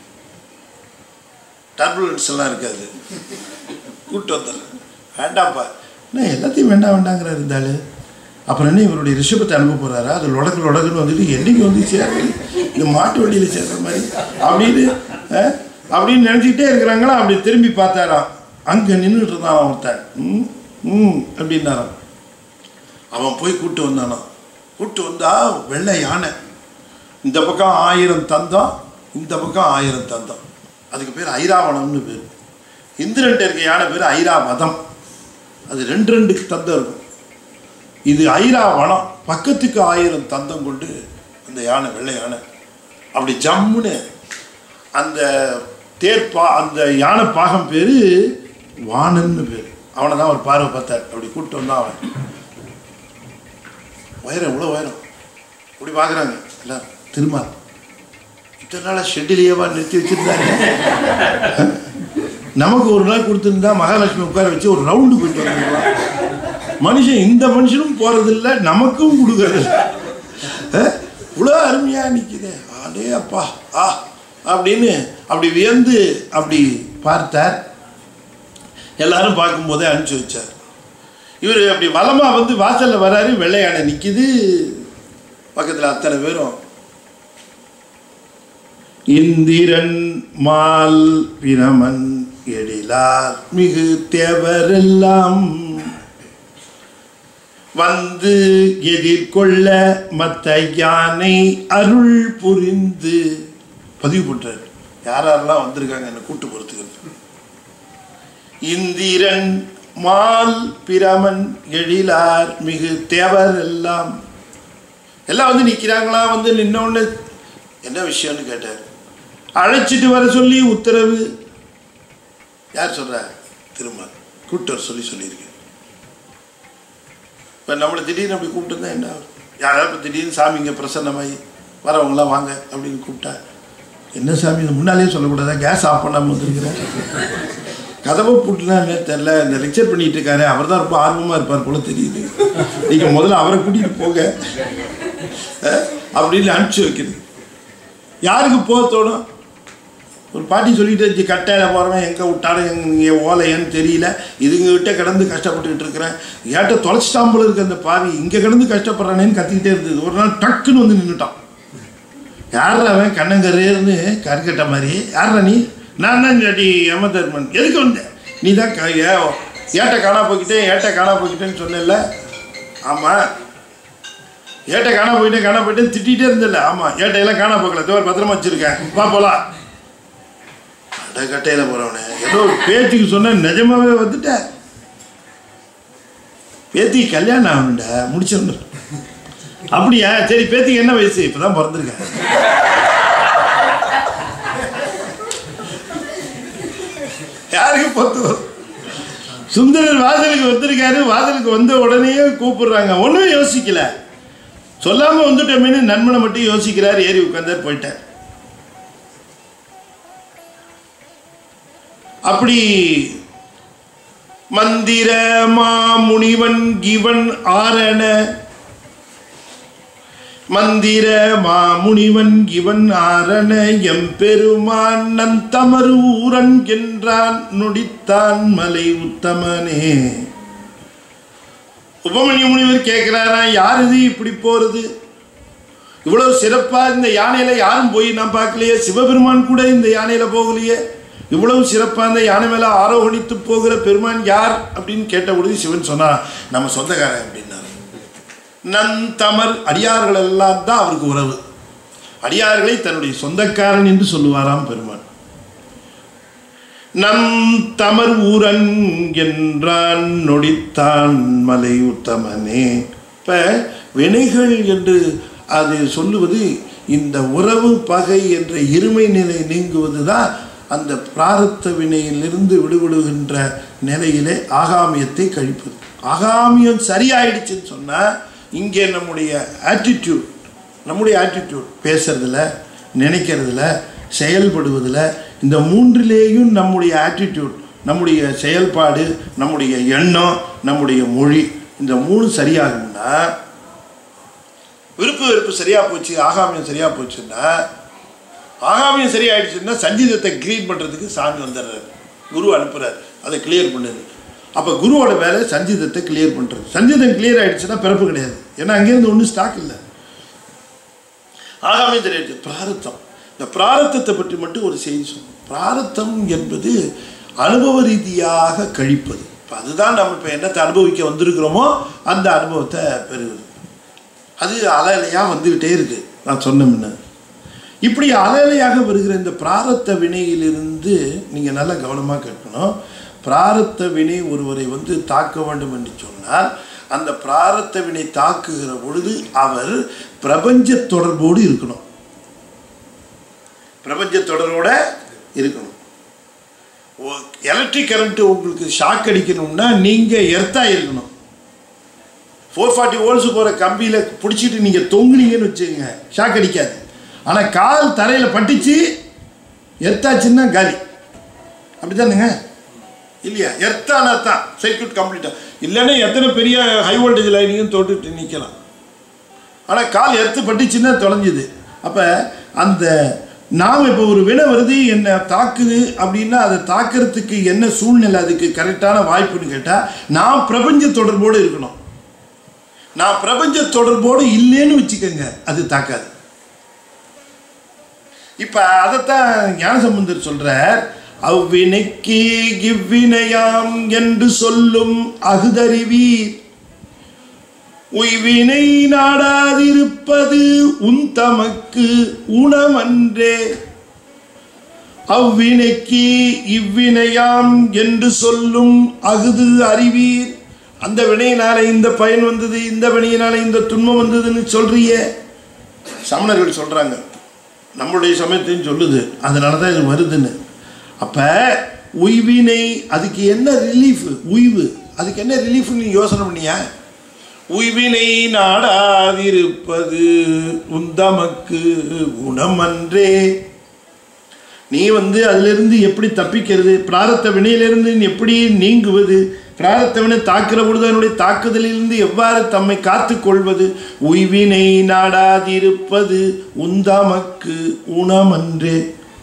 டர்புலன்ஸ் எல்லாம் இருக்காது கூப்பிட்டு வந்துடுறேன் வேண்டாம்ப்பா என்ன எல்லாத்தையும் வேண்டாம் வேண்டாங்கிறாரு இருந்தாலும் அப்புறம் என்ன இவருடைய ரிஷபத்தை அனுப்ப போகிறாரா அது லொடக்கு லொடக்குன்னு வந்துட்டு என்னைக்கு வந்து சேருது இந்த மாட்டு வண்டியில் சேர்ற மாதிரி அப்படின்னு அஹ், அப்படின்னு நினச்சிக்கிட்டே இருக்கிறாங்களா அப்படி திரும்பி பார்த்தாராம் அங்கே நின்றுட்டு இருந்தான் ஒருத்தன் ம் ம் அப்படின்னாராம் அவன் போய் கூட்டு வந்தானாம் கூட்டு வந்தா வெள்ளை யானை இந்த பக்கம் ஆயிரம் தந்தம் இந்த பக்கம் ஆயிரம் தந்தம் அதுக்கு பேர் ஐராவணம்னு பேர் இந்திரன்ட்ட இருக்க யானை பேர் ஐராவதம் அது ரெண்டு ரெண்டு தந்தம் இருக்கும் இது ஐராவணம் பக்கத்துக்கு ஆயிரம் தந்தம் கொண்டு அந்த யானை வெள்ளை யானை அப்படி ஜம்முன்னு அந்த தேர்ப்பா அந்த யானை பாகம் பேர் வாணன்னு பேர் அவனை தான் ஒரு பார்வை பார்த்தார் அப்படி கூப்பிட்டு வந்தான் அவன் உயரம் இவ்வளோ உயரம் இப்படி பார்க்குறாங்க எல்லாம் திருமால் இத்தனை நாளாக ஷெட்டிலேயேவா நிறுத்தி வச்சிருந்தாங்க நமக்கு ஒரு நாள் கொடுத்துருந்தா மகாலட்சுமி உட்கார வச்சு ஒரு ரவுண்டு போயிட்டு வந்துருக்கலாம் மனுஷன் இந்த மனுஷனும் போகிறதில்ல நமக்கும் கொடுக்கறதில்ல இவ்வளோ அருமையாக நிற்குது அடே அப்பா ஆ அப்படின்னு அப்படி வியந்து அப்படி பார்த்தார் எல்லாரும் பார்க்கும்போதே அனுப்பிச்சி வச்சார் இவர் அப்படி வலமாக வந்து வாசலில் வராரு வெள்ளை யானை நிற்கிது பக்கத்தில் அத்தனை பேரும் இந்திரன் மால் பிரமன் எழிலார் மிகு தேவரெல்லாம் வந்து எதிர்கொள்ள மத்த யானை அருள் புரிந்து பதிவு பண்றாரு யார் யாரெல்லாம் வந்திருக்காங்க என்னை கூட்டு பொறுத்துக்கிறது இந்திரன் மால் பிரமன் எழிலார் மிகு தேவர் எல்லாம் எல்லாம் வந்து நிற்கிறாங்களா வந்து நின்ன உடனே என்ன விஷயம்னு கேட்டார் அழைச்சிட்டு வர சொல்லி உத்தரவு யார் சொல்றா திருமால் கூப்பிட்டு வர சொல்லி சொல்லியிருக்கேன் இப்போ நம்மளை திடீர்னு அப்படி கூப்பிட்டு இருந்தா என்ன ஆகும்? யாராவது இப்போ திடீர்னு சாமி இங்கே பிரசன்னமாகி வரவங்களாம் வாங்க அப்படின்னு கூப்பிட்டா என்ன சாமி இது முன்னாலே சொல்லக்கூடாதா கேஸ் ஆஃப் பண்ணாமல் வந்துருக்கிறேன் கதவை பூட்டுனா என்ன தெரில இந்த லெக்சர் பண்ணிட்டு இருக்காரு அவர் தான் ரொம்ப ஆர்வமாக இருப்பார் போல தெரியுது நீங்கள் முதல்ல அவரை கூட்டிகிட்டு போங்க அஹ், அப்படின்னு அனுப்பிச்சி வைக்கிறது யாருக்கு போக தோணும் ஒரு பாட்டி சொல்லிட்டு இருந்துச்சு கட்டையில் போகிறவன் எங்கே விட்டாலும் எங்கே ஓலையன்னு தெரியல இதுங்ககிட்ட கிடந்து கஷ்டப்பட்டுக்கிட்டு இருக்கிறேன் ஏட்ட தொலைச்சிட்டான் போல இருக்கு அந்த பாவி இங்கே கிடந்து கஷ்டப்படுறானேன்னு கத்திக்கிட்டே இருந்தது ஒரு நாள் டக்குன்னு வந்து நின்றுட்டான் யார் அவன் கண்ணங்கரேர்னு கருக்கட்ட மாதிரி யாரா நீ நான் தான் ஜாட்டி யம தர்மன் எதுக்கு வந்தேன் நீ தான் க ஏ- ஏட்டை காணா போய்க்கிட்டேன் ஏட்டை காணா போய்க்கிட்டேன்னு சொன்னேன்ல ஆமாம் ஏட்டை காணா போயிட்டேன் காணா போயிட்டேன் திட்டிகிட்டே இருந்தல ஆமாம் ஏட்டையெல்லாம் காணா போகல தோர் பத்திரமா வச்சுருக்கேன் வா போலாம் அடக்கட்டையில் போகிறவனே ஏதோ ஒரு பேச்சுக்கு சொன்ன நிஜமாவே வந்துட்ட பேத்திக்கு கல்யாணம் ஆகணுண்டா முடிச்சிடணும் அப்படியா சரி பேத்திக்கு என்ன வயசு இப்பதான் பிறந்திருக்கேன் யாருக்கு பத்து வரும் சுந்தரர் வாசலுக்கு வந்திருக்காரு வாசலுக்கு வந்த உடனேயே கூப்பிடுறாங்க ஒன்றும் யோசிக்கல சொல்லாம வந்துட்டோமேனு நண்பனை மட்டும் யோசிக்கிறார் ஏறி உட்கார்ந்தார் போயிட்டார் அப்படி மந்திர மாமுனிவன் கிவன் ஆரண மந்திர மாமுனிவன் இவன் ஆரண எம்பெருமான் நந்தமரு ஊரன் என்றான் நொடித்தான் மலை உத்தமனே உபமணிய முனிவர் கேட்கிறாரா யார் இது இப்படி போறது இவ்வளவு சிறப்பா இந்த யானையில யாரும் போய் நான் பார்க்கலையே சிவபெருமான் கூட இந்த யானையில போகலையே இவ்வளவு சிறப்பா இந்த யானை மேல ஆரோகணித்து போகிற பெருமான் யார் அப்படின்னு கேட்ட பொழுது சிவன் சொன்னா நம்ம சொந்தக்காரன் அப்படின்னாரு நந்தமர் அடியார்கள் எல்லாம் தான் அவருக்கு உறவு அடியார்களை தன்னுடைய சொந்தக்காரன் என்று சொல்லுவாராம் பெருமான் நம் தமர் ஊரன் என்றான் நொடித்தான் மலை உத்தமனே இப்ப வினைகள் என்று அது சொல்லுவது இந்த உறவு பகை என்ற இருமை நிலை நீங்குவது தான் அந்த பிராரத்த வினையிலிருந்து விடுபடுகின்ற நிலையிலே ஆகாமியத்தை கழிப்பது ஆகாமியம் சரியாயிடுச்சுன்னு சொன்னால் இங்கே நம்முடைய ஆட்டிடியூட் நம்முடைய ஆட்டிடியூட் பேசுறதுல நினைக்கிறதுல செயல்படுவதில் இந்த மூன்றிலேயும் நம்முடைய ஆட்டிடியூட் நம்முடைய செயல்பாடு நம்முடைய எண்ணம் நம்முடைய மொழி இந்த மூணு சரியாகும்னா விருப்பு வெறுப்பு சரியா போச்சு ஆகாமியம் சரியா போச்சுன்னா ஆகாமியம் சரியாயிடுச்சுன்னா சஞ்சீதத்தை கிளீன் பண்ணுறதுக்கு சாமி வந்துடுறாரு குரு அனுப்புறாரு அதை கிளியர் பண்ணுது அப்போ குருவோட வேலை சஞ்சீதத்தை கிளியர் பண்ணுறது சஞ்சீதம் கிளியர் ஆயிடுச்சுன்னா பிறப்பு கிடையாது ஏன்னா அங்கேருந்து ஒன்றும் ஸ்டாக் இல்லை ஆகாமியம் தெரியாது பிராரத்தம் இந்த பிராரத்தத்தை பற்றி மட்டும் ஒரு செய்தி சொல்லணும் பிராரத்தம் என்பது அனுபவ ரீதியாக கழிப்பது இப்போ அதுதான் நம்ம இப்போ என்னத்தை அனுபவிக்க வந்திருக்கிறோமோ அந்த அனுபவத்தை பெறுவது அது அலையலையாக வந்துக்கிட்டே இருக்கு நான் சொன்ன முன்ன இப்படி அலையலையாக வருகிற இந்த பிராரத்த வினையிலிருந்து நீங்கள் நல்லா கவனமாக கேட்கணும் பிராரத்த வினை ஒருவரை வந்து தாக்க வேண்டும் என்று சொன்னால் அந்த பிராரத்த வினை தாக்குகிற பொழுது அவர் பிரபஞ்ச தொடர்போடு இருக்கணும் பிரபஞ்ச தொடரோட இருக்கணும் எலக்ட்ரிக் கரண்ட் உங்களுக்கு ஷாக் அடிக்கணும்னா நீங்கள் எர்த்தாக இருக்கணும் ஃபோர் ஃபார்ட்டி வோல்ட்ஸ் போகிற கம்பியில் பிடிச்சிட்டு நீங்கள் தொங்குனீங்கன்னு வச்சுக்கோங்க ஷாக் அடிக்காது ஆனால் கால் தரையில் பட்டுச்சு எர்த்தாச்சுன்னா காலி அப்படி தானுங்க இல்லையா எர்த்தானா தான் சர்க்கியூட் கம்ப்ளீட்டாக இல்லைன்னா எத்தனை பெரிய ஹை வோல்டேஜ் லைனையும் தொட்டுட்டு நிற்கலாம் ஆனால் கால் எர்த்து பட்டுச்சுன்னா தொலைஞ்சுது அப்போ அந்த நாம் இப்போ ஒரு வினை வருது என்னை தாக்குது அப்படின்னா அதை தாக்கிறதுக்கு என்ன சூழ்நிலை அதுக்கு கரெக்டான வாய்ப்புன்னு கேட்டால் நான் பிரபஞ்ச தொடர்போடு இருக்கணும் நான் பிரபஞ்ச தொடர்போடு இல்லைன்னு வச்சுக்கோங்க அது தாக்காது இப்போ அதைத்தான் ஞானசம்பந்தர் சொல்கிறார் அவ்வினைக்கு இவ்வினையாம் என்று சொல்லும் அகுதறிவீர் உய்வினை நாடாதிருப்பது உன் தமக்கு உணமன்றே அவ்வினைக்கு இவ்வினையாம் என்று சொல்லும் அகுது அறிவீர் அந்த வினையினால இந்த பயன் வந்தது இந்த வினையினால இந்த துன்பம் வந்ததுன்னு சொல்றியே சமணர்கள் சொல்றாங்க நம்மளுடைய சமயத்தையும் சொல்லுது அதனால தான் இது வருதுன்னு அப்போ உய்வினை அதுக்கு என்ன ரிலீஃப் உய்வு அதுக்கு என்ன ரிலீஃப் நீ யோசனை பண்ணியா உய்வினை நாடாதிருப்பது உந்தமக்கு குணமன்றே நீ வந்து அதிலிருந்து எப்படி தப்பிக்கிறது பிராரத்த வினையிலிருந்து நீ எப்படி நீங்குவது பிராரத்த வினை தாக்குற பொழுது அதனுடைய தாக்குதலிலிருந்து எவ்வாறு தம்மை காத்து கொள்வது உய்வினை நாடாதிருப்பது உந்தமக்கு உணமன்றே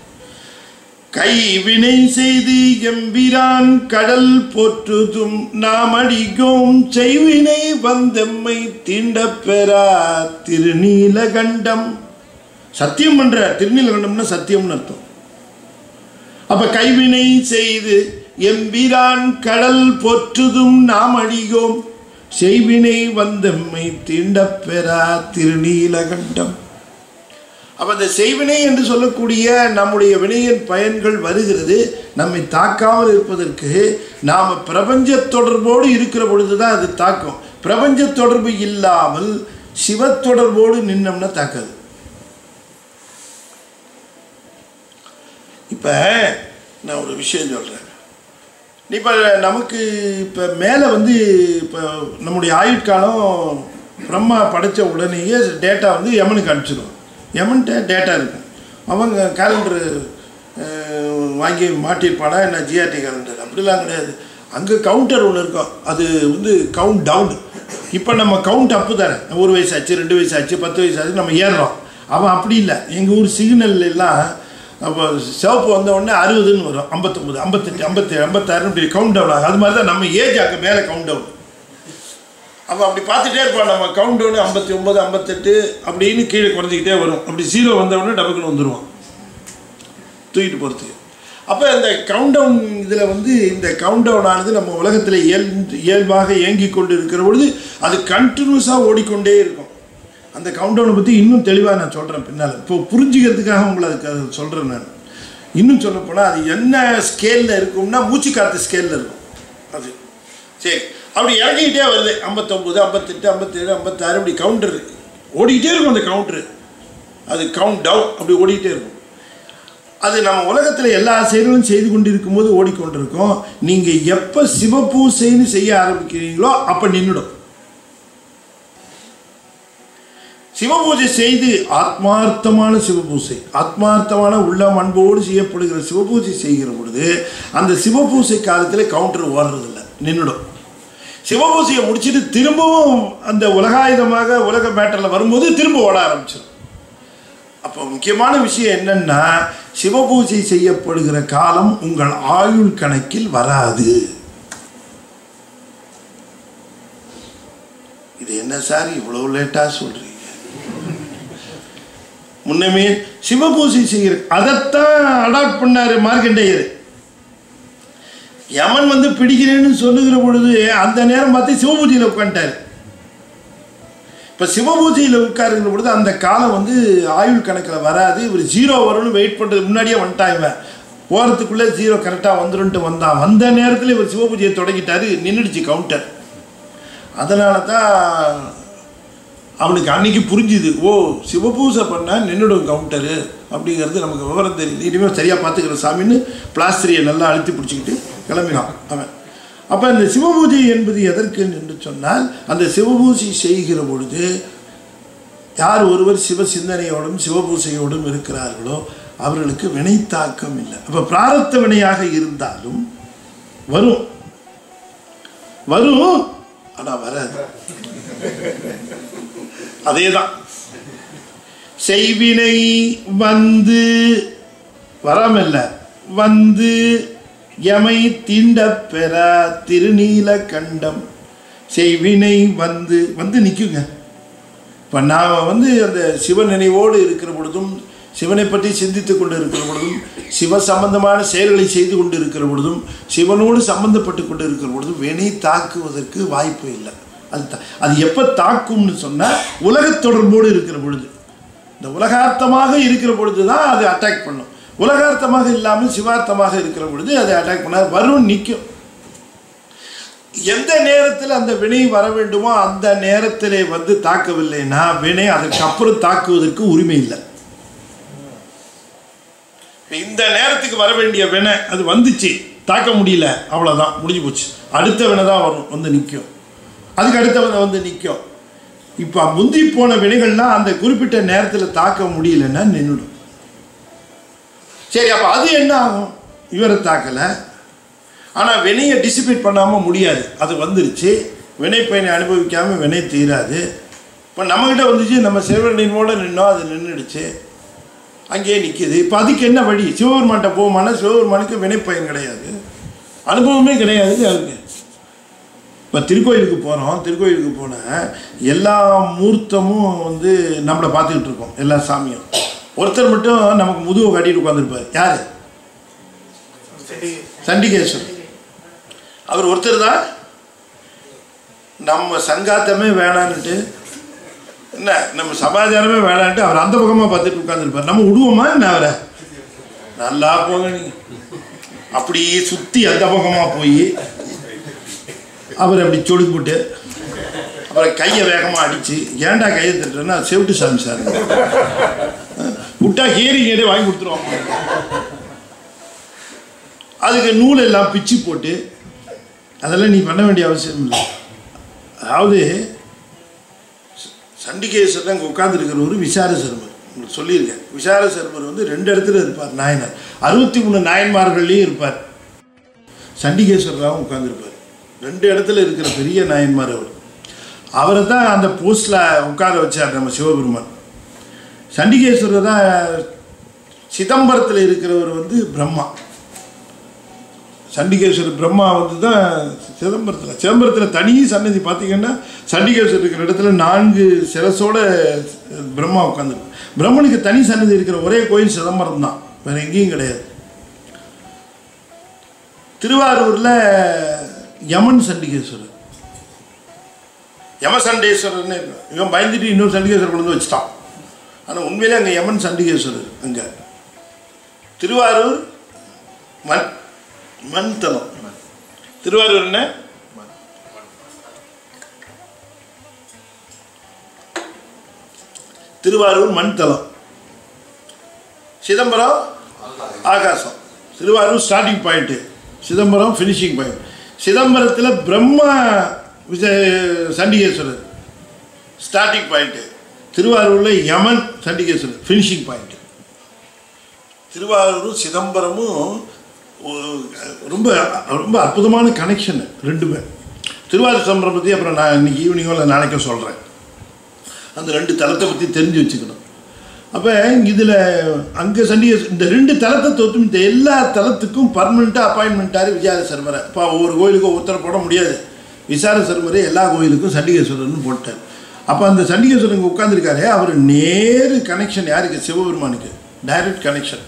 கைவினை செய்து எம்பிரான் கடல் போற்றுதும் நாம் அடிகோம் செய்வினை வந்தெம்மை தீண்ட பெறா திருநீலகண்டம் சத்தியம் பண்ற திருநீலகண்டம்னா சத்தியம்னு அர்த்தம் அப்ப கைவினை செய்து எம்பிரான் கடல் போற்றுதும் நாம் அடிகோம் செய்வினை வந்தெம்மை தீண்ட பெறா திருநீலகண்டம் அப்போ அந்த செய்வினை என்று சொல்லக்கூடிய நம்முடைய வினையின் பயன்கள் வருகிறது நம்மை தாக்காமல் இருப்பதற்கு நாம் பிரபஞ்ச தொடர்போடு இருக்கிற பொழுது தான் அது தாக்கும் பிரபஞ்ச தொடர்பு இல்லாமல் சிவ தொடர்போடு நின்னோம்னா தாக்காது இப்போ நான் ஒரு விஷயம் சொல்கிறேன் இப்போ நமக்கு இப்போ மேலே வந்து இப்போ நம்முடைய ஆயுட்காலம் பிரம்மா படைத்த உடனேயே டேட்டா வந்து யமனுக்கு அனுப்பிச்சிடுவோம் யமன்கிட்ட டேட்டா இருக்கும் அவங்க கேலண்டரு வாங்கி மாட்டியிருப்பானா என்ன ஜிஆர்டி கேலண்டர் அப்படிலாம் கிடையாது அங்கே கவுண்டர் ஒன்று இருக்கும் அது வந்து கவுண்ட் டவுன் இப்போ நம்ம கவுண்ட் அப்பு தானே ஒரு வயசு ஆச்சு ரெண்டு வயசு ஆச்சு பத்து வயசு ஆச்சு நம்ம ஏறுறோம் அவன் அப்படி இல்லை எங்கள் ஊர் சிக்னல் எல்லாம் அப்போ சிவப்பு வந்த உடனே அறுபதுன்னு வரும் ஐம்பத்தொம்பது ஐம்பத்தெட்டு ஐம்பத்தேழு ஐம்பத்தாறுன்னு இப்படி கவுண்ட் டவுன் ஆகும் அது மாதிரி தான் நம்ம ஏஜ் அங்கே மேலே கவுண்ட் டவுன் அவன் அப்படி பார்த்துட்டே இருப்பான் நம்ம கவுண்ட் டவுன் ஐம்பத்தி ஒம்பது ஐம்பத்தெட்டு அப்படின்னு கீழே குறைஞ்சிக்கிட்டே வரும் அப்படி ஜீரோ வந்த உடனே டபக்குன்னு வந்துடுவான் தூக்கிட்டு போகிறதுக்கு அப்போ இந்த கவுண்ட் டவுன் இதில் வந்து இந்த கவுண்ட் டவுன் ஆனது நம்ம உலகத்தில் இயல் இயல்பாக இயங்கி கொண்டு இருக்கிற பொழுது அது கண்டினியூஸாக ஓடிக்கொண்டே இருக்கும் அந்த கவுண்ட் டவுனை பற்றி இன்னும் தெளிவாக நான் சொல்கிறேன் பின்னால் இப்போ புரிஞ்சுக்கிறதுக்காக உங்களை அதுக்கு அதை சொல்கிறேன் நான் இன்னும் சொல்லப்போனால் அது என்ன ஸ்கேலில் இருக்கும்னா மூச்சு காற்று ஸ்கேலில் இருக்கும் அது சரி அப்படி இறங்கிக்கிட்டே வருது ஐம்பத்தொம்பது ஐம்பத்தெட்டு ஐம்பத்தேழு ஐம்பத்தாறு அப்படி கவுண்டர் ஓடிக்கிட்டே இருக்கும் அந்த கவுண்டரு அது கவுண்ட் டவுன் அப்படி ஓடிக்கிட்டே இருக்கும் அது நம்ம உலகத்தில் எல்லா செயல்களும் செய்து கொண்டு இருக்கும்போது ஓடிக்கொண்டிருக்கோம் நீங்கள் எப்போ சிவபூசைன்னு செய்ய ஆரம்பிக்கிறீங்களோ அப்போ நின்றுடும் சிவபூஜை செய்து ஆத்மார்த்தமான சிவபூசை ஆத்மார்த்தமான உள்ளம் அன்போடு செய்யப்படுகிற சிவபூஜை செய்கிற பொழுது அந்த சிவபூசை காலத்தில் கவுண்டர் ஓடுறதில்ல நின்றுடும் சிவபூசையை முடிச்சுட்டு திரும்பவும் அந்த உலகாயுதமாக உலக மேட்டரில் வரும்போது திரும்ப ஓட ஆரம்பிச்சிடும் அப்போ முக்கியமான விஷயம் என்னன்னா சிவபூஜை செய்யப்படுகிற காலம் உங்கள் ஆயுள் கணக்கில் வராது இது என்ன சார் இவ்வளோ லேட்டாக சொல்கிறீங்க முன்னமே சிவபூஜை செய்கிற அதைத்தான் அடாப்ட் பண்ணாரு மார்க்கண்டேயர் யமன் வந்து பிடிக்கிறேன்னு சொல்லுகிற பொழுது அந்த நேரம் பார்த்து சிவபூஜையில் உட்காந்துட்டார் இப்போ சிவபூஜையில் உட்காருங்கிற பொழுது அந்த காலம் வந்து ஆயுள் கணக்கில் வராது இவர் ஜீரோ வரும்னு வெயிட் பண்ணுறது முன்னாடியே வந்துட்டான் இவன் போகிறதுக்குள்ளே ஜீரோ கரெக்டாக வந்துருன்ட்டு வந்தான் வந்த நேரத்தில் இவர் சிவபூஜையை தொடங்கிட்டாரு நின்றுடுச்சு கவுண்டர் அதனால தான் அவனுக்கு அன்னைக்கு புரிஞ்சுது ஓ சிவபூசை பண்ணால் நின்றுடும் கவுண்டரு அப்படிங்கிறது நமக்கு விவரம் தெரியல இனிமேல் சரியாக பார்த்துக்கிற சாமின்னு பிளாஸ்டரியை நல்லா அழுத்தி பிடிச்சிக்கிட்டு கிளம்பினான் அவன் அப்போ அந்த சிவபூஜை என்பது எதற்கு என்று சொன்னால் அந்த சிவபூஜை செய்கிற பொழுது யார் ஒருவர் சிவ சிந்தனையோடும் சிவபூசையோடும் இருக்கிறார்களோ அவர்களுக்கு வினை தாக்கம் இல்லை அப்போ பிராரத்த வினையாக இருந்தாலும் வரும் வரும் ஆனால் வராது அதே தான் செய்வினை வந்து வராமல்ல வந்து எமை தீண்ட பெற திருநீல கண்டம் செய்வினை வந்து வந்து நிற்குங்க இப்போ நான் வந்து அந்த சிவ நினைவோடு இருக்கிற பொழுதும் சிவனை பற்றி சிந்தித்து கொண்டு இருக்கிற பொழுதும் சிவ சம்பந்தமான செயல்களை செய்து கொண்டு இருக்கிற பொழுதும் சிவனோடு சம்பந்தப்பட்டு கொண்டு இருக்கிற பொழுதும் வினை தாக்குவதற்கு வாய்ப்பு இல்லை அது தா- அது எப்போ தாக்கும்னு சொன்னால் உலகத் தொடர்போடு இருக்கிற பொழுது இந்த உலகார்த்தமாக இருக்கிற பொழுது தான் அது அட்டாக் பண்ணும் உலகார்த்தமாக இல்லாமல் சிவார்த்தமாக இருக்கிற பொழுது அது அட்டாக் பண்ண வரும் நிற்கும் எந்த நேரத்தில் அந்த வினை வர வேண்டுமோ அந்த நேரத்திலே வந்து தாக்கவில்லைன்னா வினை அதற்கு அப்புறம் தாக்குவதற்கு உரிமை இல்லை இந்த நேரத்துக்கு வர வேண்டிய வினை அது வந்துச்சு தாக்க முடியல அவ்வளோதான் முடிஞ்சு போச்சு அடுத்த வினை தான் வரும் வந்து நிற்கும் அதுக்கு அடுத்த வினை வந்து நிற்கும் இப்போ முந்தி போன வினைகள்லாம் அந்த குறிப்பிட்ட நேரத்தில் தாக்க முடியலன்னா நின்றுடும் சரி அப்போ அது என்ன ஆகும் இவரை தாக்கலை ஆனால் வினையை டிசிபேட் பண்ணாமல் முடியாது அது வந்துருச்சு வினை பயனை அனுபவிக்காமல் வினை தீராது இப்போ நம்மக்கிட்ட வந்துச்சு நம்ம சிவனினோட நின்னோம் அது நின்றுடுச்சு அங்கேயே நிற்கிது இப்போ அதுக்கு என்ன வழி சிவபெருமான்கிட்ட போகுமானா சிவபெருமானுக்கு வினைப்பயன் கிடையாது அனுபவமே கிடையாது அவருக்கு இப்போ திருக்கோயிலுக்கு போகிறோம் திருக்கோயிலுக்கு போனால் எல்லா மூர்த்தமும் வந்து நம்மளை பார்த்துக்கிட்டு இருக்கோம் எல்லா சாமியும் ஒருத்தர் மட்டும் நமக்கு முதுவை காட்டிட்டு உட்காந்துருப்பார் யார் சண்டிகேஸ்வரர் அவர் ஒருத்தர் தான் நம்ம சங்காத்தமே வேணான்னுட்டு என்ன நம்ம சமாச்சாரமே வேணான்ட்டு அவர் அந்த பக்கமாக பார்த்துட்டு உட்காந்துருப்பார் நம்ம விடுவோமா என்ன அவரை நல்லா போங்க நீங்க அப்படியே சுற்றி அந்த பக்கமாக போய் அவர் அப்படி சொடி போட்டு அப்புறம் கையை வேகமாக அடித்து ஏன்டா கையை தட்டுறேன்னா செவிட்டு சாமி சார் விட்டா ஹியரிங் ஏடே வாங்கி கொடுத்துருவாங்க அதுக்கு நூல் எல்லாம் பிச்சு போட்டு அதெல்லாம் நீ பண்ண வேண்டிய அவசியம் இல்லை அதாவது சண்டிகேஸ்வரர் அங்கே உட்காந்துருக்கிறவர் விசார சர்மர் உங்களுக்கு சொல்லியிருக்கேன் விசார சர்மர் வந்து ரெண்டு இடத்துல இருப்பார் நாயனார் அறுபத்தி மூணு நாயன்மார்கள்லையும் இருப்பார் சண்டிகேஸ்வரராகவும் உட்காந்துருப்பார் ரெண்டு இடத்துல இருக்கிற பெரிய நாயன்மார் அவர் அவரை தான் அந்த போஸ்டில் உட்கார வச்சார் நம்ம சிவபெருமான் சண்டிகேஸ்வரர் தான் சிதம்பரத்தில் இருக்கிறவர் வந்து பிரம்மா சண்டிகேஸ்வரர் பிரம்மா வந்து தான் சிதம்பரத்தில் சிதம்பரத்தில் தனி சன்னதி பார்த்தீங்கன்னா சண்டிகேஸ்வரர் இருக்கிற இடத்துல நான்கு சிரசோட பிரம்மா உட்காந்துருக்கு பிரம்மனுக்கு தனி சன்னதி இருக்கிற ஒரே கோயில் சிதம்பரம் தான் வேற எங்கேயும் கிடையாது திருவாரூரில் யமன் சண்டிகேஸ்வரர் யம சண்டேஸ்வரர்னு இவன் பயந்துட்டு இன்னொரு சண்டிகேஸ்வரர் கொண்டு வந்து வச்சுட்டான் ஆனால் உண்மையிலே அங்கே யமன் சண்டிகேஸ்வரர் அங்கே திருவாரூர் மண் மண் தலம் திருவாரூர் என்ன திருவாரூர் மண் தலம் சிதம்பரம் ஆகாசம் Thiruvarur starting point Chidambaram finishing point சிதம்பரத்தில் பிரம்மா விஜய சண்டிகேஸ்வரர் ஸ்டார்டிங் பாயிண்ட்டு திருவாரூரில் யமன் சண்டிகேஸ்வரர் ஃபினிஷிங் பாயிண்ட்டு திருவாரூரும் சிதம்பரமும் ஒ- ரொம்ப ரொம்ப அற்புதமான கனெக்ஷன் ரெண்டுமே திருவாரூர் சிதம்பரம் பற்றி அப்புறம் நான் இன்னைக்கு ஈவினிங்கோ இல்லை நாளைக்கோ சொல்கிறேன் அந்த ரெண்டு தலத்தை பற்றி தெரிஞ்சு வச்சுக்கணும் அப்போ இதில் அங்கே சண்டிகை இந்த ரெண்டு தலத்தை தோற்றும் இந்த எல்லா தலத்துக்கும் பர்மனெண்ட்டாக அப்பாயின்மெண்ட்டாரு விஜயார சர்மரை இப்போ ஒவ்வொரு கோயிலுக்கும் ஒருத்தரை போட முடியாது விசார சர்மரை எல்லா கோயிலுக்கும் சண்டிகேஸ்வரர்னு போட்டார் அப்போ அந்த சண்டிகேஸ்வரர் இங்கே உட்காந்துருக்காரு அவர் நேரு கனெக்ஷன் யாருக்கு சிவபெருமானுக்கு டைரக்ட் கனெக்ஷன்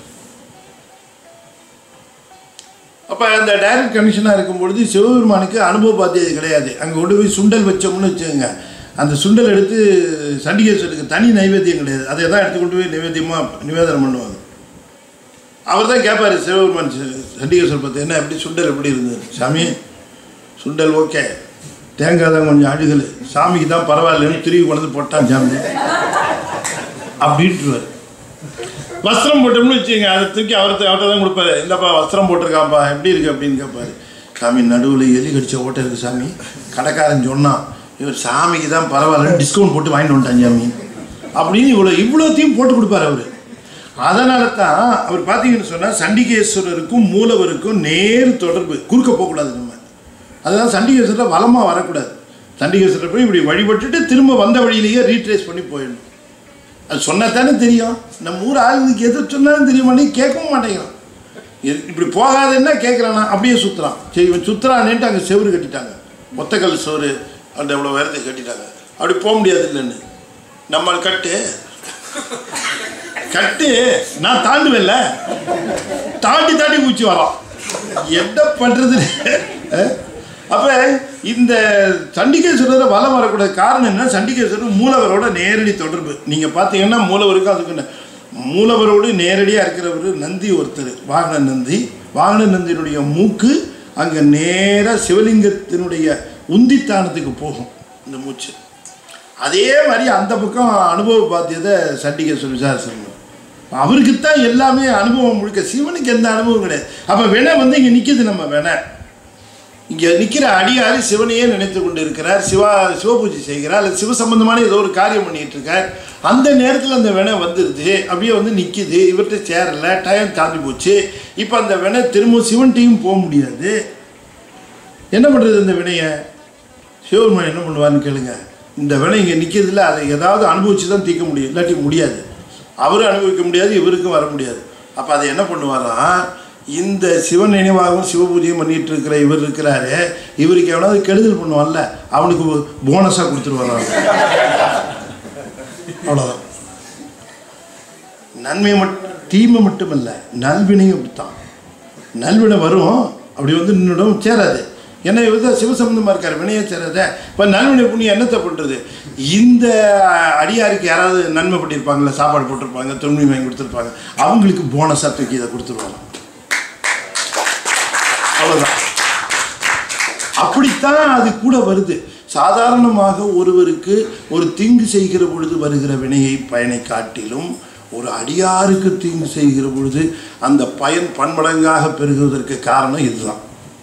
அப்போ அந்த டைரக்ட் கனெக்ஷனாக இருக்கும் பொழுது சிவபெருமானுக்கு அனுபவ பாத்தியது கிடையாது அங்கே கொண்டு போய் சுண்டல் வச்சோம்னு வச்சுக்கோங்க அந்த சுண்டல் எடுத்து சண்டிகேஸ்வருக்கு தனி நைவேத்தியம் கிடையாது அதை தான் எடுத்து கொண்டு போய் நைவேத்தியமாக நிவேதனம் பண்ணுவாங்க அவர் தான் கேட்பாரு சிவபெருமான் சி- சண்டிகேஸ்வரர் பார்த்து என்ன எப்படி சுண்டல் எப்படி இருந்தது சாமி சுண்டல் ஓகே தேங்காய் தான் கொஞ்சம் அழுகல் சாமிக்கு தான் பரவாயில்லன்னு திரும்பி கொண்டு வந்து போட்டான் சாமி அப்படின்ட்டுருவார் வஸ்திரம் போட்டோம்னு வச்சுங்க அதை தூக்கி அவர்கிட்ட அவர்கிட்ட தான் கொடுப்பாரு இந்தப்பா வஸ்திரம் போட்டிருக்காப்பா எப்படி இருக்கு அப்படின்னு கேட்பாரு சாமி நடுவில் எலி கடிச்ச ஓட்டை இருக்கு சாமி கடைக்காரன் சொன்னான் இவர் சாமிக்கு தான் பரவாயில்லன்னு டிஸ்கவுண்ட் போட்டு வாங்கிட்டு வந்துட்டான் சாமி அப்படின்னு இவ்வளோ இவ்வளோத்தையும் போட்டு கொடுப்பாரு அவர் அதனால தான் அவர் பார்த்தீங்கன்னு சொன்னால் சண்டிகேஸ்வரருக்கும் மூலவருக்கும் நேர் தொடர்பு குறுக்க போகக்கூடாது நம்ம அதுதான் சண்டிகேஸ்வரர் வலமாக வரக்கூடாது சண்டிகேஸ்வரர் போய் இப்படி வழிபட்டுட்டு திரும்ப வந்த வழியிலேயே ரீட்ரேஸ் பண்ணி போயிடணும் அது சொன்னா தானே தெரியும் நம்ம ஊர் ஆளுங்களுக்கு எது சொன்னாலும் தெரிய மாட்டேங்க கேட்கவும் மாட்டேங்கிறான் இது- இப்படி போகாதுன்னா கேட்குறானா அப்படியே சுற்றுறான் சரி இவன் சுற்றுறானேன்ட்டு அங்கே செவுரு கட்டிட்டாங்க ஒத்தக்கல் சோறு அந்த இவ்வளோ உயரத்தை கட்டிட்டாங்க அப்படி போக முடியாது இல்லைன்னு நம்ம கட்டு கட்டு நான் தாண்டுவேன்ல தாண்டி தாண்டி ஊச்சி வரோம் என்ன பண்ணுறது அப்போ இந்த சண்டிகேஸ்வரரை வலம் வரக்கூடாத காரணம் என்ன சண்டிகேஸ்வரர் மூலவரோட நேரடி தொடர்பு நீங்கள் பார்த்தீங்கன்னா மூலவருக்கும் அதுக்கு என்ன- மூலவரோடு நேரடியாக இருக்கிறவர் நந்தி ஒருத்தர் வாகன நந்தி வாகன நந்தியினுடைய மூக்கு அங்கே நேராக சிவலிங்கத்தினுடைய உந்தித்தானத்துக்கு போகும் இந்த மூச்சு அதே மாதிரி அந்த பக்கம் அனுபவ பாத்தியதை சண்டிகேஸ்வரர் விசாரிச்சிருந்தார் அவருக்கு தான் எல்லாமே அனுபவம் முழுக்க சிவனுக்கு எந்த அனுபவம் கிடையாது அப்போ வெனை வந்து இங்கே நிற்கிது நம்ம வெனை இங்கே நிற்கிற அடியாரி சிவனையே நினைத்து கொண்டு இருக்கிறார் சிவா சிவபூஜை செய்கிறார் அல்லது சிவ சம்பந்தமான ஏதோ ஒரு காரியம் பண்ணிட்டு இருக்கார் அந்த நேரத்தில் அந்த வினை வந்துடுது அப்படியே வந்து நிற்கிது இவர்கிட்ட சேரல டைம் தாண்டி போச்சு இப்போ அந்த வினை திரும்ப சிவன்கிட்டையும் போக முடியாது என்ன பண்ணுறது இந்த வினையை சிவபெருமான் என்ன பண்ணுவார்னு கேளுங்க இந்த வினை இங்கே நிற்கிறதுல அதை ஏதாவது அனுபவிச்சு தான் தீர்க்க முடியும் இல்லாட்டி முடியாது அவரும் அனுபவிக்க முடியாது இவருக்கும் வர முடியாது அப்போ அதை என்ன பண்ணுவாராம் இந்த சிவன் நினைவாகவும் சிவபூஜையும் பண்ணிட்டு இருக்கிற இவர் இருக்கிறாரு இவருக்கு எவனாவது கெடுதல் பண்ணுவான்ல அவனுக்கு போனஸாக கொடுத்துருவாராம் அவ்வளோதான் நன்மை மட்டும் தீமை மட்டும் இல்லை நல்வினையும் அப்படித்தான் நல்வினை வரும் அப்படி வந்து நின்றுடும் சேராது என்ன இவர் தான் சிவசம்பந்தமாக இருக்கார் வினையச்சரத இப்போ நல்வினை புண்ணியம் என்னத்தை பண்ணுறது இந்த அடியாருக்கு யாராவது நன்மை பண்ணியிருப்பாங்கல்ல சாப்பாடு போட்டிருப்பாங்க தொன்மை வாங்கி கொடுத்துருப்பாங்க அவங்களுக்கு போனஸாக தூக்கி இதை கொடுத்துருவாங்க அவ்வளோதான் அப்படித்தான் அது கூட வருது சாதாரணமாக ஒருவருக்கு ஒரு தீங்கு செய்கிற பொழுது வருகிற வினையை பயனை காட்டிலும் ஒரு அடியாருக்கு தீங்கு செய்கிற பொழுது அந்த பயன் பன்மடங்காக பெருகுவதற்கு காரணம் இதுதான்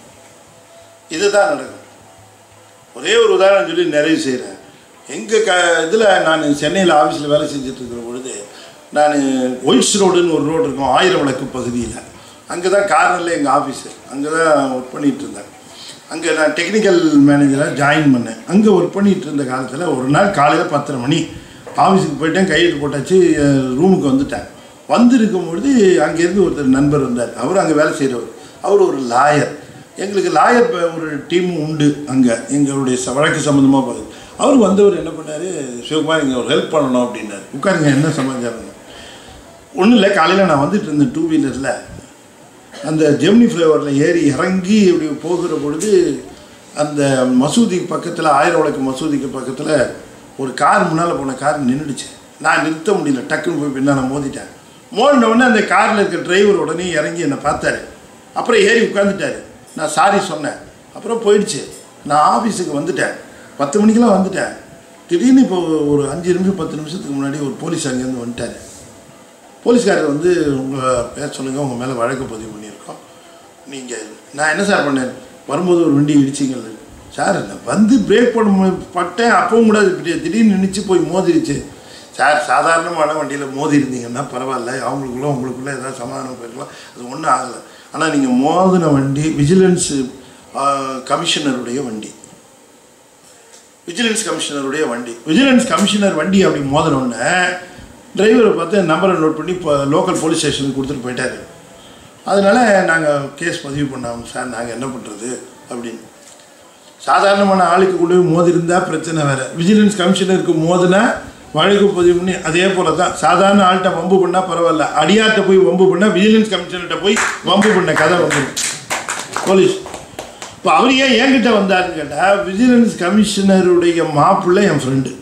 இதுதான் நடக்கும் ஒரே ஒரு உதாரணம் சொல்லி நிறைவு செய்கிறேன் எங்கள் க இதில் நான் சென்னையில் ஆஃபீஸில் வேலை செஞ்சுட்டு இருக்கிற பொழுது நான் ஒயிட்ஸ் ரோடுன்னு ஒரு ரோடு இருக்கும் ஆயிரம் விளக்கு பகுதியில் அங்கே தான் கார்னரில் எங்கள் ஆஃபீஸு அங்கே தான் ஒர்க் பண்ணிகிட்டு இருந்தேன் அங்கே நான் டெக்னிக்கல் மேனேஜராக ஜாயின் பண்ணேன் அங்கே ஒர்க் பண்ணிகிட்டு இருந்த காலத்தில் ஒரு நாள் காலையில் பத்தரை மணி ஆஃபீஸுக்கு போயிட்டேன் கையெழுத்து போட்டாச்சு ரூமுக்கு வந்துட்டேன் வந்திருக்கும் பொழுது அங்கேருந்து ஒருத்தர் நண்பர் வந்தார் அவர் அங்கே வேலை செய்கிறவர் அவர் ஒரு லாயர் எங்களுக்கு லாயர் ஒரு டீமும் உண்டு அங்கே எங்களுடைய ச- வழக்கு சம்மந்தமாக பார்க்குது அவர் வந்தவர் என்ன பண்ணார் சிவகுமார் இங்கே ஒரு ஹெல்ப் பண்ணணும் அப்படின்னாரு உட்காருங்க என்ன சமாச்சாரம் ஒன்றும் இல்லை காலையில் நான் வந்துட்டு இருந்தேன் டூ வீலரில் அந்த ஜெமினி ஃப்ளேவரில் ஏறி இறங்கி இப்படி போகிற பொழுது அந்த மசூதி பக்கத்தில் ஆயிரம் விளக்கு மசூதிக்கு பக்கத்தில் ஒரு கார் முன்னால் போன கார் நின்றுடுச்சு நான் நிறுத்த முடியல டக்குன்னு போய் பின்னால் மோதிட்டேன் மோதின உடனே அந்த காரில் இருக்க டிரைவர் உடனே இறங்கி என்னை பார்த்தாரு அப்புறம் ஏறி உட்காந்துட்டாரு நான் சாரி சொன்னேன் அப்புறம் போயிடுச்சு நான் ஆஃபீஸுக்கு வந்துட்டேன் பத்து மணிக்கெல்லாம் வந்துட்டேன் திடீர்னு இப்போ ஒரு அஞ்சு நிமிஷம் பத்து நிமிஷத்துக்கு முன்னாடி ஒரு போலீஸ் அங்கேருந்து வந்துட்டார் போலீஸ்காரர் வந்து உங்கள் பேர் சொல்லுங்கள் உங்கள் மேலே வழக்கு பதிவு பண்ணியிருக்கோம் நீங்கள் நான் என்ன சார் பண்ணேன் வரும்போது ஒரு வண்டி இடிச்சிங்கல்ல சார் நான் வந்து பிரேக் பண்ண மு- பட்டேன் அப்பவும் கூட அது இப்படி திடீர்னு நினச்சி போய் மோதிருச்சு சார் சாதாரணமான வண்டியில் மோதி இருந்தீங்கன்னா பரவாயில்ல அவங்களுக்குள்ள உங்களுக்குள்ள ஏதாவது சமாதானம் போயிருக்கலாம் அது ஒன்றும் ஆகலை ஆனால் நீங்கள் மோதின வண்டி விஜிலன்ஸ் கமிஷனருடைய வண்டி விஜிலன்ஸ் கமிஷனருடைய வண்டி விஜிலன்ஸ் கமிஷனர் வண்டி அப்படி மோதினோடனே டிரைவரை பார்த்து நம்பரை நோட் பண்ணி இப்போ லோக்கல் போலீஸ் ஸ்டேஷனுக்கு கொடுத்துட்டு போயிட்டாரு அதனால நாங்கள் கேஸ் பதிவு பண்ணோம் சார் நாங்கள் என்ன பண்ணுறது அப்படின்னு சாதாரணமான ஆளுக்கு கொண்டு போய் மோதிருந்தா பிரச்சனை வேறு விஜிலன்ஸ் கமிஷனருக்கு மோதினா வழக்கு பதிவு பண்ணி அதே போல தான் சாதாரண ஆள்கிட்ட வம்பு பண்ணால் பரவாயில்ல அடியார்கிட்ட போய் வம்பு பண்ணால் விஜிலன்ஸ் கமிஷனர்கிட்ட போய் வம்பு பண்ண கதை வந்துடும் போலீஸ் இப்போ அவர் ஏன் என்கிட்ட வந்தாருன்னு கேட்டால் விஜிலன்ஸ் கமிஷனருடைய மாப்பிள்ளை என் ஃப்ரெண்டு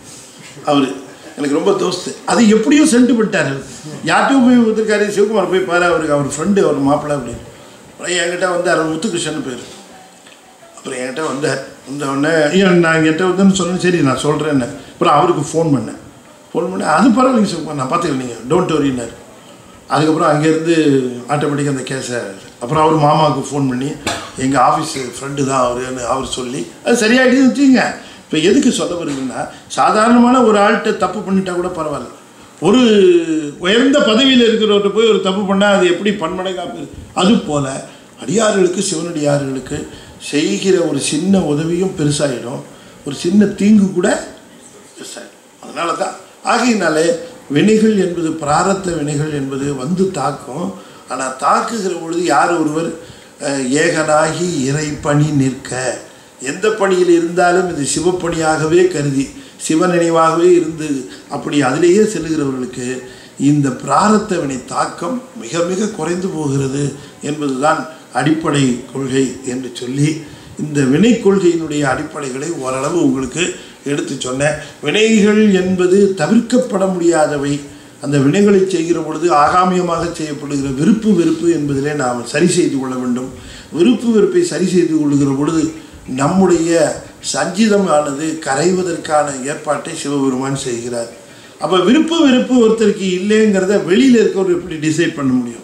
அவர் எனக்கு ரொம்ப தோஸ்து அது எப்படியோ சென்ட் பண்ணிட்டாரு யார்ட்டையும் போய் வந்திருக்காரு சிவகுமார் போய் பாரு அவருக்கு அவர் ஃப்ரெண்டு அவர் மாப்பிள்ளை அப்படின்னு அப்புறம் என்கிட்ட வந்தார் முத்துகிருஷ்ணன் பேர் அப்புறம் என்கிட்ட வந்தார் வந்த உடனே ஏன் நான் என்கிட்ட வந்தேன்னு சொன்னேன் சரி நான் சொல்கிறேன்னு அப்புறம் அவருக்கு ஃபோன் பண்ணேன் ஃபோன் பண்ணி அது பரவாயில்லைங்க சிவகுமார் நான் பார்த்துக்கிறேன் நீங்கள் டோன்ட் வரினார் அதுக்கப்புறம் அங்கேருந்து ஆட்டோமேட்டிக்காக அந்த கேஸை அப்புறம் அவர் மாமாவுக்கு ஃபோன் பண்ணி எங்கள் ஆஃபீஸ் ஃப்ரெண்டு தான் அவருன்னு அவர் சொல்லி அது சரியாயிடுது வச்சுங்க இப்போ எதுக்கு சொல்ல வருதுன்னா சாதாரணமான ஒரு ஆள்கிட்ட தப்பு பண்ணிட்டா கூட பரவாயில்ல ஒரு உயர்ந்த பதவியில் இருக்கிறவர்கிட்ட போய் ஒரு தப்பு பண்ணால் அது எப்படி பன்மடங்காக போயிருக்கு அது போல் அடியார்களுக்கு சிவனடியார்களுக்கு செய்கிற ஒரு சின்ன உதவியும் பெருசாகிடும் ஒரு சின்ன தீங்கு கூட பெருசாகிடும் அதனால தான் ஆகையினாலே வினைகள் என்பது பிராரத்த வினைகள் என்பது வந்து தாக்கும் ஆனால் தாக்குகிற பொழுது யார் ஒருவர் அஹ், ஏகனாகி இறைப்பணி நிற்க எந்த பணியில் இருந்தாலும் இது சிவப்பணியாகவே கருதி சிவ நினைவாகவே இருந்து அப்படி அதிலேயே செல்லுகிறவர்களுக்கு இந்த பிராரத்த வினை தாக்கம் மிக மிக குறைந்து போகிறது என்பதுதான் அடிப்படை கொள்கை என்று சொல்லி இந்த வினை கொள்கையினுடைய அடிப்படைகளை ஓரளவு உங்களுக்கு எடுத்து சொன்னேன் வினைகள் என்பது தவிர்க்கப்பட முடியாதவை அந்த வினைகளை செய்கிற பொழுது ஆகாமியமாக செய்யப்படுகிற விருப்பு வெறுப்பு என்பதிலே நாம் சரி செய்து கொள்ள வேண்டும் விருப்பு வெறுப்பை சரி செய்து கொள்ளுகிற பொழுது நம்முடைய சஞ்சிதமானது கரைவதற்கான ஏற்பாட்டை சிவபெருமான் செய்கிறார் அப்போ விருப்பு வெறுப்பு ஒருத்தருக்கு இல்லைங்கிறத வெளியில் இருக்கவர் எப்படி டிசைட் பண்ண முடியும்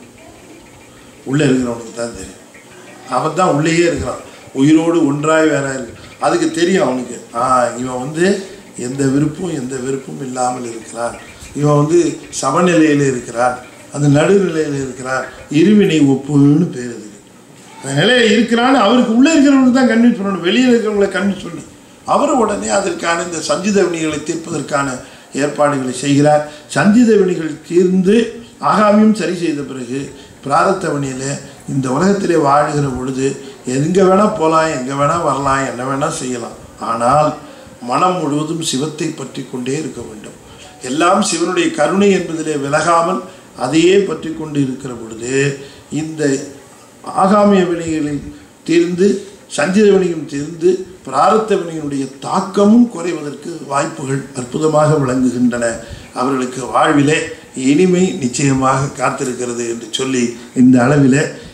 உள்ளே இருக்கிறவனுக்கு தான் தெரியும் அவன் தான் உள்ளேயே இருக்கிறான் உயிரோடு ஒன்றாய் வேற இருக்கு அதுக்கு தெரியும் அவனுக்கு ஆ இவன் வந்து எந்த விருப்பும் எந்த விருப்பும் இல்லாமல் இருக்கிறான் இவன் வந்து சமநிலையில் இருக்கிறான் அந்த நடுநிலையில் இருக்கிறான் இருவினை ஒப்புன்னு பேர் இதுக்கு அந்த நிலையில் இருக்கிறான்னு அவருக்கு உள்ளே இருக்கிறவனுக்கு தான் கன்வின்ஸ் பண்ணணும் வெளியில் இருக்கிறவங்களை கன்வின்ஸ் பண்ணு அவர் உடனே அதற்கான இந்த சஞ்சித வினிகளை தீர்ப்பதற்கான ஏற்பாடுகளை செய்கிறார் சஞ்சித வினிகள் தீர்ந்து ஆகாமியும் சரி செய்த பிறகு பிராரத்த வினியில் இந்த உலகத்திலே வாழுகிற பொழுது எங்கே வேணால் போகலாம் எங்கே வேணால் வரலாம் என்ன வேணால் செய்யலாம் ஆனால் மனம் முழுவதும் சிவத்தை பற்றி கொண்டே இருக்க வேண்டும் எல்லாம் சிவனுடைய கருணை என்பதிலே விலகாமல் அதையே பற்றி கொண்டு இருக்கிற பொழுது இந்த ஆகாமிய வினைகளில் தீர்ந்து சஞ்சித வினையும் தீர்ந்து பிராரத்த வினையினுடைய தாக்கமும் குறைவதற்கு வாய்ப்புகள் அற்புதமாக விளங்குகின்றன அவர்களுக்கு வாழ்விலே இனிமை நிச்சயமாக காத்திருக்கிறது என்று சொல்லி இந்த அளவிலே